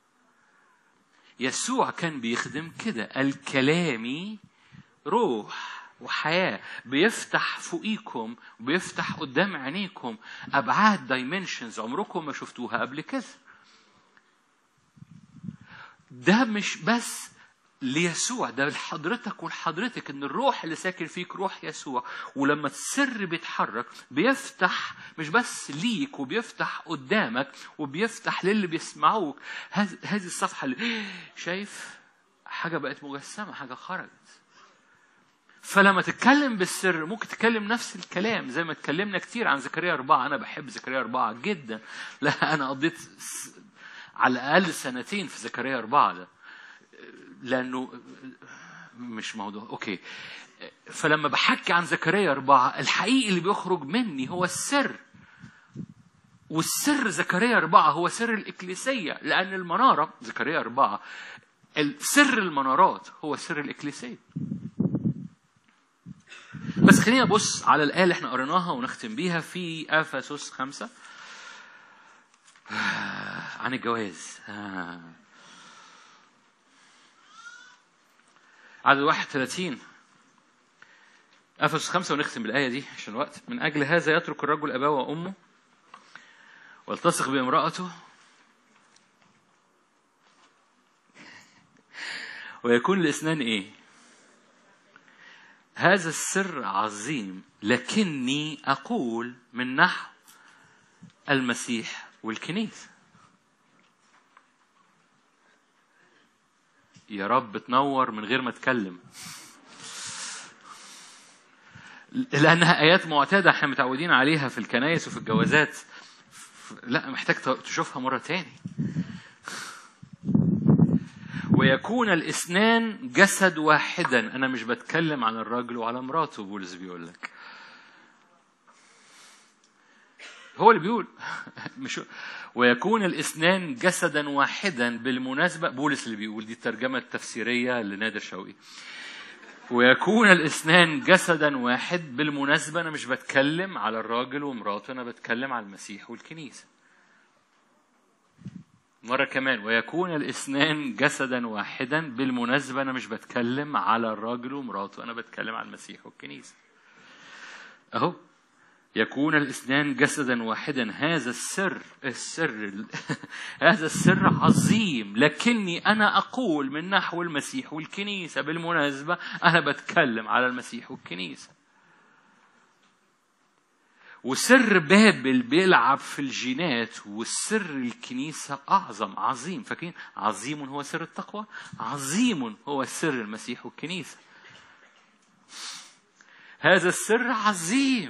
يسوع كان بيخدم كده الكلامي روح وحياة بيفتح فوقيكم وبيفتح قدام عينيكم أبعاد دايمنشنز عمركم ما شفتوها قبل كده ده مش بس ليسوع ده لحضرتك ولحضرتك ان الروح اللي ساكن فيك روح يسوع ولما السر بيتحرك بيفتح مش بس ليك وبيفتح قدامك وبيفتح للي بيسمعوك هذه الصفحه اللي شايف حاجه بقت مجسمه حاجه خرجت فلما تتكلم بالسر ممكن تتكلم نفس الكلام زي ما اتكلمنا كتير عن زكريا أربعة أنا بحب زكريا أربعة جدا لا أنا قضيت على الأقل سنتين في زكريا أربعة ده لأنه مش موضوع أوكي فلما بحكي عن زكريا أربعة الحقيقي اللي بيخرج مني هو السر والسر زكريا أربعة هو سر الإكليسية لأن المنارة زكريا أربعة سر المنارات هو سر الإكليسية بس خلينا نبص على الآية اللي احنا قريناها ونختم بيها في أفسس خمسة عن الجواز عدد 31 أفسس خمسة ونختم بالآية دي عشان الوقت من أجل هذا يترك الرجل أباه وأمه والتصق بامرأته ويكون الاثنان إيه؟ هذا السر عظيم لكني أقول من نحو المسيح والكنيسة يا رب تنور من غير ما اتكلم لانها ايات معتاده احنا متعودين عليها في الكنائس وفي الجوازات ف- لا محتاج ت- تشوفها مره تاني ويكون الاثنان جسد واحدا انا مش بتكلم عن الراجل وعلى مراته بولس بيقول لك هو اللي بيقول مش ويكون الاثنان جسدا واحدا بالمناسبة بولس اللي بيقول دي الترجمة التفسيرية لنادر شوقي ويكون الاثنان جسدا واحد بالمناسبة أنا مش بتكلم على الراجل ومراته أنا بتكلم على المسيح والكنيسة مرة كمان ويكون الاثنان جسدا واحدا بالمناسبة أنا مش بتكلم على الراجل ومراته أنا بتكلم على المسيح والكنيسة أهو يكون الاثنان جسدا واحدا هذا السر السر هذا السر عظيم لكني انا اقول من نحو المسيح والكنيسه بالمناسبه انا بتكلم على المسيح والكنيسه وسر بابل بيلعب في الجينات والسر الكنيسة أعظم عظيم فاكرين عظيم هو سر التقوى عظيم هو سر المسيح والكنيسة هذا السر عظيم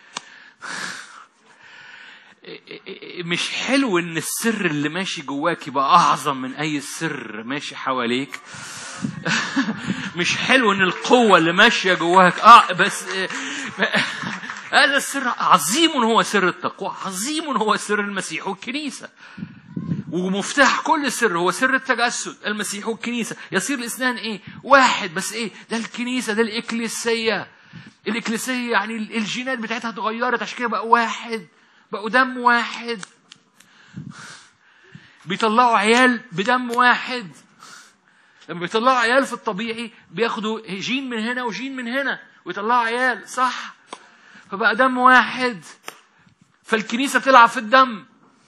مش حلو ان السر اللي ماشي جواك يبقى اعظم من اي سر ماشي حواليك مش حلو ان القوة اللي ماشية جواك اه بس هذا السر عظيم هو سر التقوى عظيم هو سر المسيح والكنيسة ومفتاح كل سر هو سر التجسد المسيح والكنيسة يصير الاثنان ايه واحد بس ايه ده الكنيسة ده الإكليسية الإكليسية يعني الجينات بتاعتها اتغيرت عشان كده بقى واحد بقوا دم واحد بيطلعوا عيال بدم واحد لما بيطلعوا عيال في الطبيعي بياخدوا جين من هنا وجين من هنا ويطلعوا عيال صح فبقى دم واحد فالكنيسة بتلعب في الدم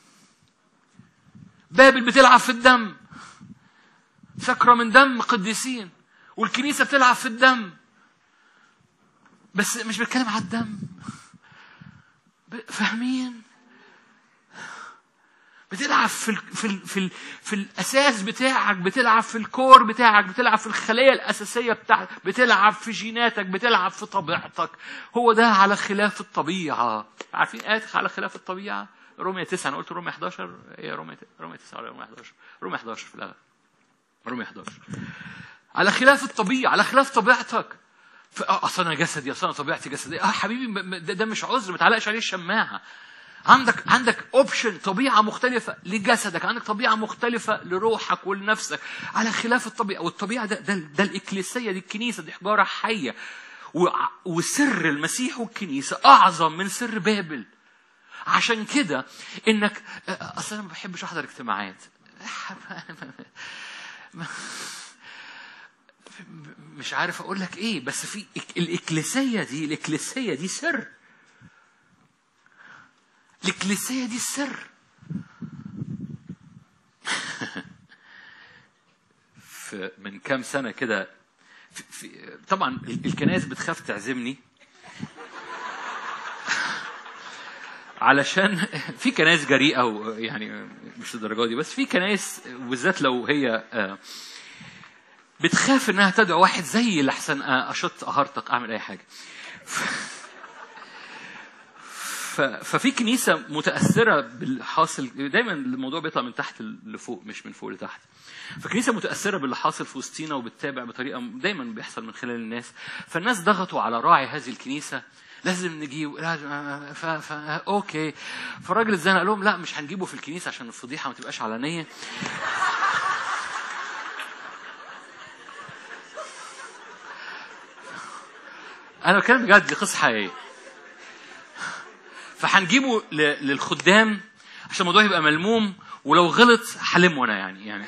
بابل بتلعب في الدم سكرة من دم قديسين والكنيسة بتلعب في الدم بس مش بتكلم على الدم فاهمين بتلعب في ال في ال في, ال في الاساس بتاعك بتلعب في الكور بتاعك بتلعب في الخليه الاساسيه بتاعتك بتلعب في جيناتك بتلعب في طبيعتك هو ده على خلاف الطبيعه عارفين ايات على خلاف الطبيعه رومية 9 انا قلت رومية 11 هي رومية رومية 9 ولا رومية 11 رومية 11 في الاغلب رومية 11 على خلاف الطبيعه على خلاف طبيعتك اصل انا جسدي اصل انا طبيعتي جسديه اه حبيبي ده, ده مش عذر ما تعلقش عليه الشماعه عندك عندك اوبشن طبيعه مختلفه لجسدك عندك طبيعه مختلفه لروحك ولنفسك على خلاف الطبيعه والطبيعه ده ده, ده الاكليسيه دي الكنيسه دي حجاره حيه وسر المسيح والكنيسه اعظم من سر بابل عشان كده انك اصل انا ما بحبش احضر اجتماعات مش عارف اقول لك ايه بس في الاكليسيه دي الاكليسيه دي سر الاكليسيه دي السر في من كام سنه كده في في طبعا الكنائس بتخاف تعزمني علشان في كنائس جريئه يعني مش الدرجه دي بس في كنائس بالذات لو هي بتخاف انها تدعو واحد زي اللي احسن اشط قهرتك اعمل اي حاجه ففي كنيسة متأثرة بالحاصل دايما الموضوع بيطلع من تحت لفوق مش من فوق لتحت فكنيسة متأثرة باللي حاصل في وسطينا وبتتابع بطريقة دايما بيحصل من خلال الناس فالناس ضغطوا على راعي هذه الكنيسة لازم نجيب لازم ف... ف... اوكي فالراجل اتزنق قال لهم لا مش هنجيبه في الكنيسة عشان الفضيحة ما تبقاش علنية انا بتكلم بجد دي قصه حقيقيه فهنجيبه للخدام عشان الموضوع يبقى ملموم ولو غلط هلمه انا يعني يعني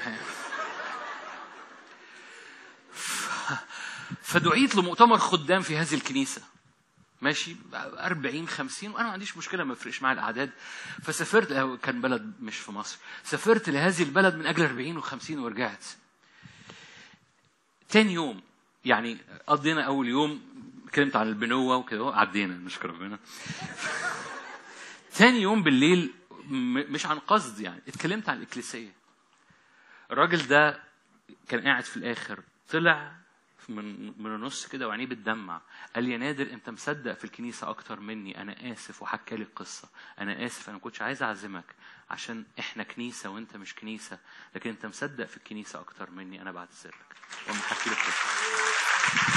فدعيت لمؤتمر خدام في هذه الكنيسه ماشي 40 50 وانا ما عنديش مشكله ما يفرقش معايا الاعداد فسافرت كان بلد مش في مصر سافرت لهذه البلد من اجل 40 و50 ورجعت تاني يوم يعني قضينا اول يوم اتكلمت عن البنوه وكده عدينا نشكر ربنا تاني يوم بالليل مش عن قصد يعني اتكلمت عن الإكليسية الراجل ده كان قاعد في الآخر طلع من من النص كده وعينيه بتدمع قال لي يا نادر انت مصدق في الكنيسه اكتر مني انا اسف وحكى لي القصه انا اسف انا ما كنتش عايز اعزمك عشان احنا كنيسه وانت مش كنيسه لكن انت مصدق في الكنيسه اكتر مني انا بعتذر لك وأنا حكي لك القصه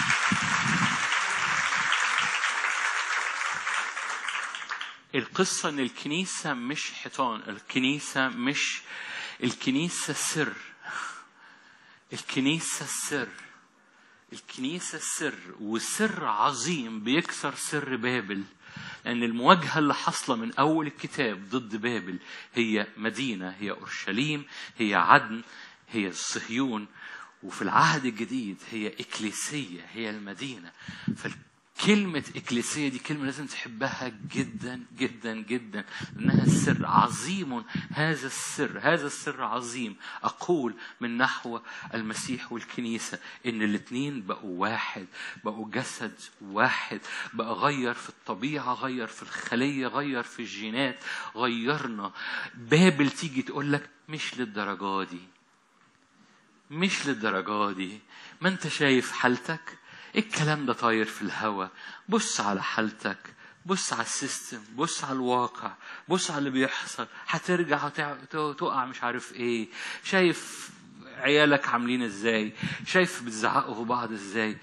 القصة إن الكنيسة مش حيطان، الكنيسة مش الكنيسة سر. الكنيسة سر. الكنيسة سر وسر عظيم بيكسر سر بابل. لأن المواجهة اللي حاصلة من أول الكتاب ضد بابل هي مدينة، هي أورشليم، هي عدن، هي صهيون، وفي العهد الجديد هي إكليسية، هي المدينة. فال كلمة إكليسية دي كلمة لازم تحبها جدا جدا جدا لأنها السر عظيم هذا السر هذا السر عظيم أقول من نحو المسيح والكنيسة إن الاتنين بقوا واحد بقوا جسد واحد بقى غير في الطبيعة غير في الخلية غير في الجينات غيرنا بابل تيجي تقول لك مش للدرجة دي مش للدرجة دي ما انت شايف حالتك الكلام ده طاير في الهوا بص على حالتك بص على السيستم بص على الواقع بص على اللي بيحصل هترجع تقع مش عارف ايه شايف عيالك عاملين ازاي شايف بتزعقوا في بعض ازاي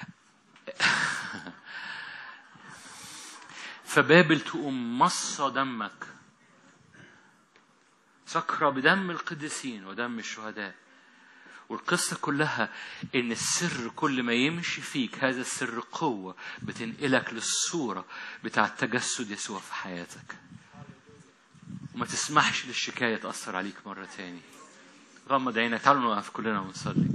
فبابل تقوم مصة دمك سكرة بدم القديسين ودم الشهداء والقصة كلها إن السر كل ما يمشي فيك هذا السر قوة بتنقلك للصورة بتاع تجسد يسوع في حياتك وما تسمحش للشكاية تأثر عليك مرة تاني غمض عينك تعالوا نوقف كلنا ونصلي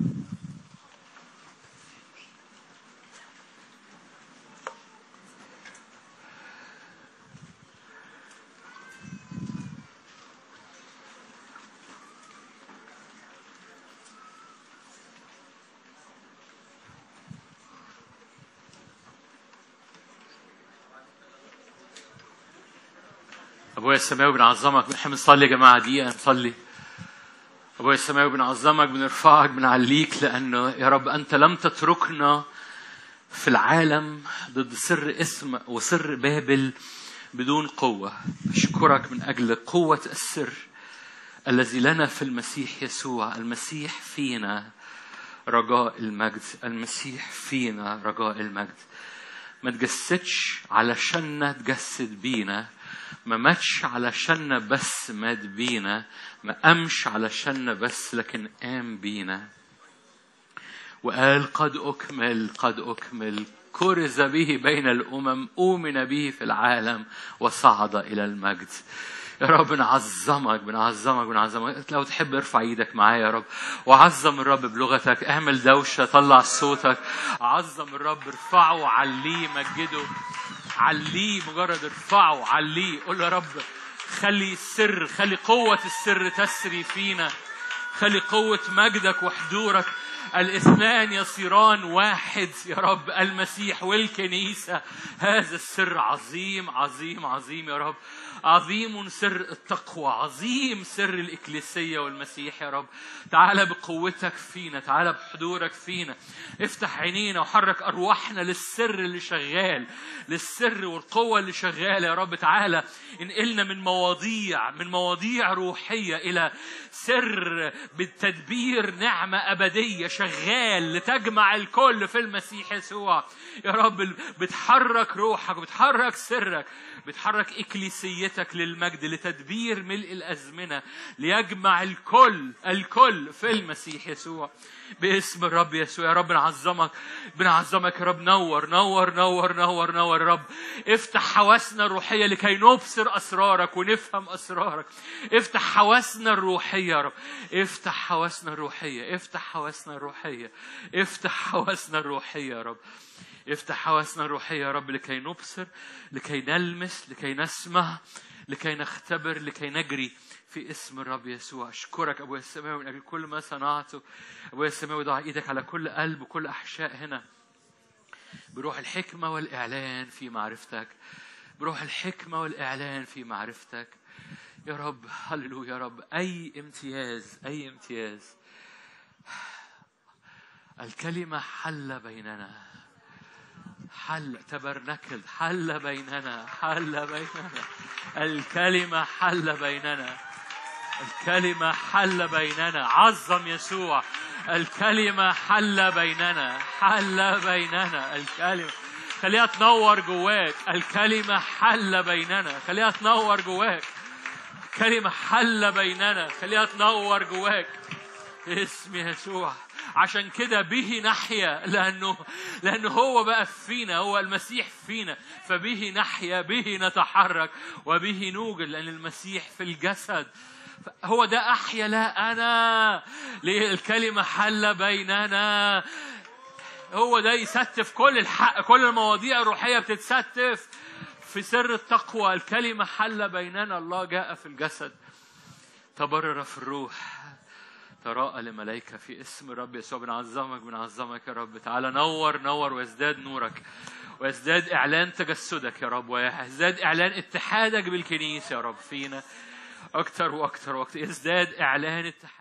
ابويا السماوي بنعظمك بنحب نصلي يا جماعه دقيقه نصلي ابويا السماوي بنعظمك بنرفعك بنعليك لانه يا رب انت لم تتركنا في العالم ضد سر اسم وسر بابل بدون قوه اشكرك من اجل قوه السر الذي لنا في المسيح يسوع المسيح فينا رجاء المجد المسيح فينا رجاء المجد ما تجسدش علشان تجسد بينا ما ماتش علشان بس مات بينا ما قامش علشان بس لكن قام بينا وقال قد أكمل قد أكمل كرز به بين الأمم أؤمن به في العالم وصعد إلى المجد يا رب بنعظمك بنعظمك بنعظمك لو تحب ارفع ايدك معايا يا رب وعظم الرب بلغتك اعمل دوشه طلع صوتك عظم الرب ارفعه عليه مجده عليه مجرد ارفعه عليه قول يا رب خلي السر خلي قوة السر تسري فينا خلي قوة مجدك وحضورك الاثنان يصيران واحد يا رب المسيح والكنيسة هذا السر عظيم عظيم عظيم يا رب عظيم سر التقوى عظيم سر الإكليسية والمسيح يا رب تعال بقوتك فينا تعال بحضورك فينا افتح عينينا وحرك أرواحنا للسر اللي شغال للسر والقوة اللي شغالة يا رب تعالى انقلنا من مواضيع من مواضيع روحية إلى سر بالتدبير نعمة أبدية شغال لتجمع الكل في المسيح يسوع يا رب بتحرك روحك وبتحرك سرك بتحرك إكليسيتك للمجد لتدبير ملء الأزمنة ليجمع الكل الكل في المسيح يسوع باسم الرب يسوع يا رب نعظمك بنعظمك يا رب نور نور نور نور نور يا رب افتح حواسنا الروحية لكي نبصر أسرارك ونفهم أسرارك افتح حواسنا الروحية يا رب افتح حواسنا الروحية افتح حواسنا الروحية افتح حواسنا الروحية يا رب افتح حواسنا الروحية يا رب لكي نبصر لكي نلمس لكي نسمع لكي نختبر لكي نجري في اسم الرب يسوع اشكرك ابويا السماوي من اجل كل ما صنعته ابويا السماوي ضع ايدك على كل قلب وكل احشاء هنا بروح الحكمه والاعلان في معرفتك بروح الحكمه والاعلان في معرفتك يا رب هللويا يا رب اي امتياز اي امتياز الكلمة حل بيننا حل تبرنكل حل بيننا حل بيننا الكلمة حل بيننا الكلمة حل بيننا عظم يسوع الكلمة حل بيننا حل بيننا الكلمة خليها تنور جواك الكلمة حل بيننا خليها تنور جواك كلمة حل بيننا خليها تنور جواك اسم يسوع عشان كده به نحيا لأنه لأنه هو بقى فينا هو المسيح فينا فبه نحيا به نتحرك وبه نوجد لأن المسيح في الجسد هو ده أحيا لا أنا ليه الكلمة حل بيننا هو ده يستف كل الحق كل المواضيع الروحية بتتستف في سر التقوى الكلمة حل بيننا الله جاء في الجسد تبرر في الروح تراءى لملائكة في اسم الرب يسوع بنعظمك بنعظمك يا رب تعالى نور نور ويزداد نورك ويزداد إعلان تجسدك يا رب ويزداد إعلان اتحادك بالكنيسة يا رب فينا أكتر وأكتر وأكتر يزداد إعلان اتحاد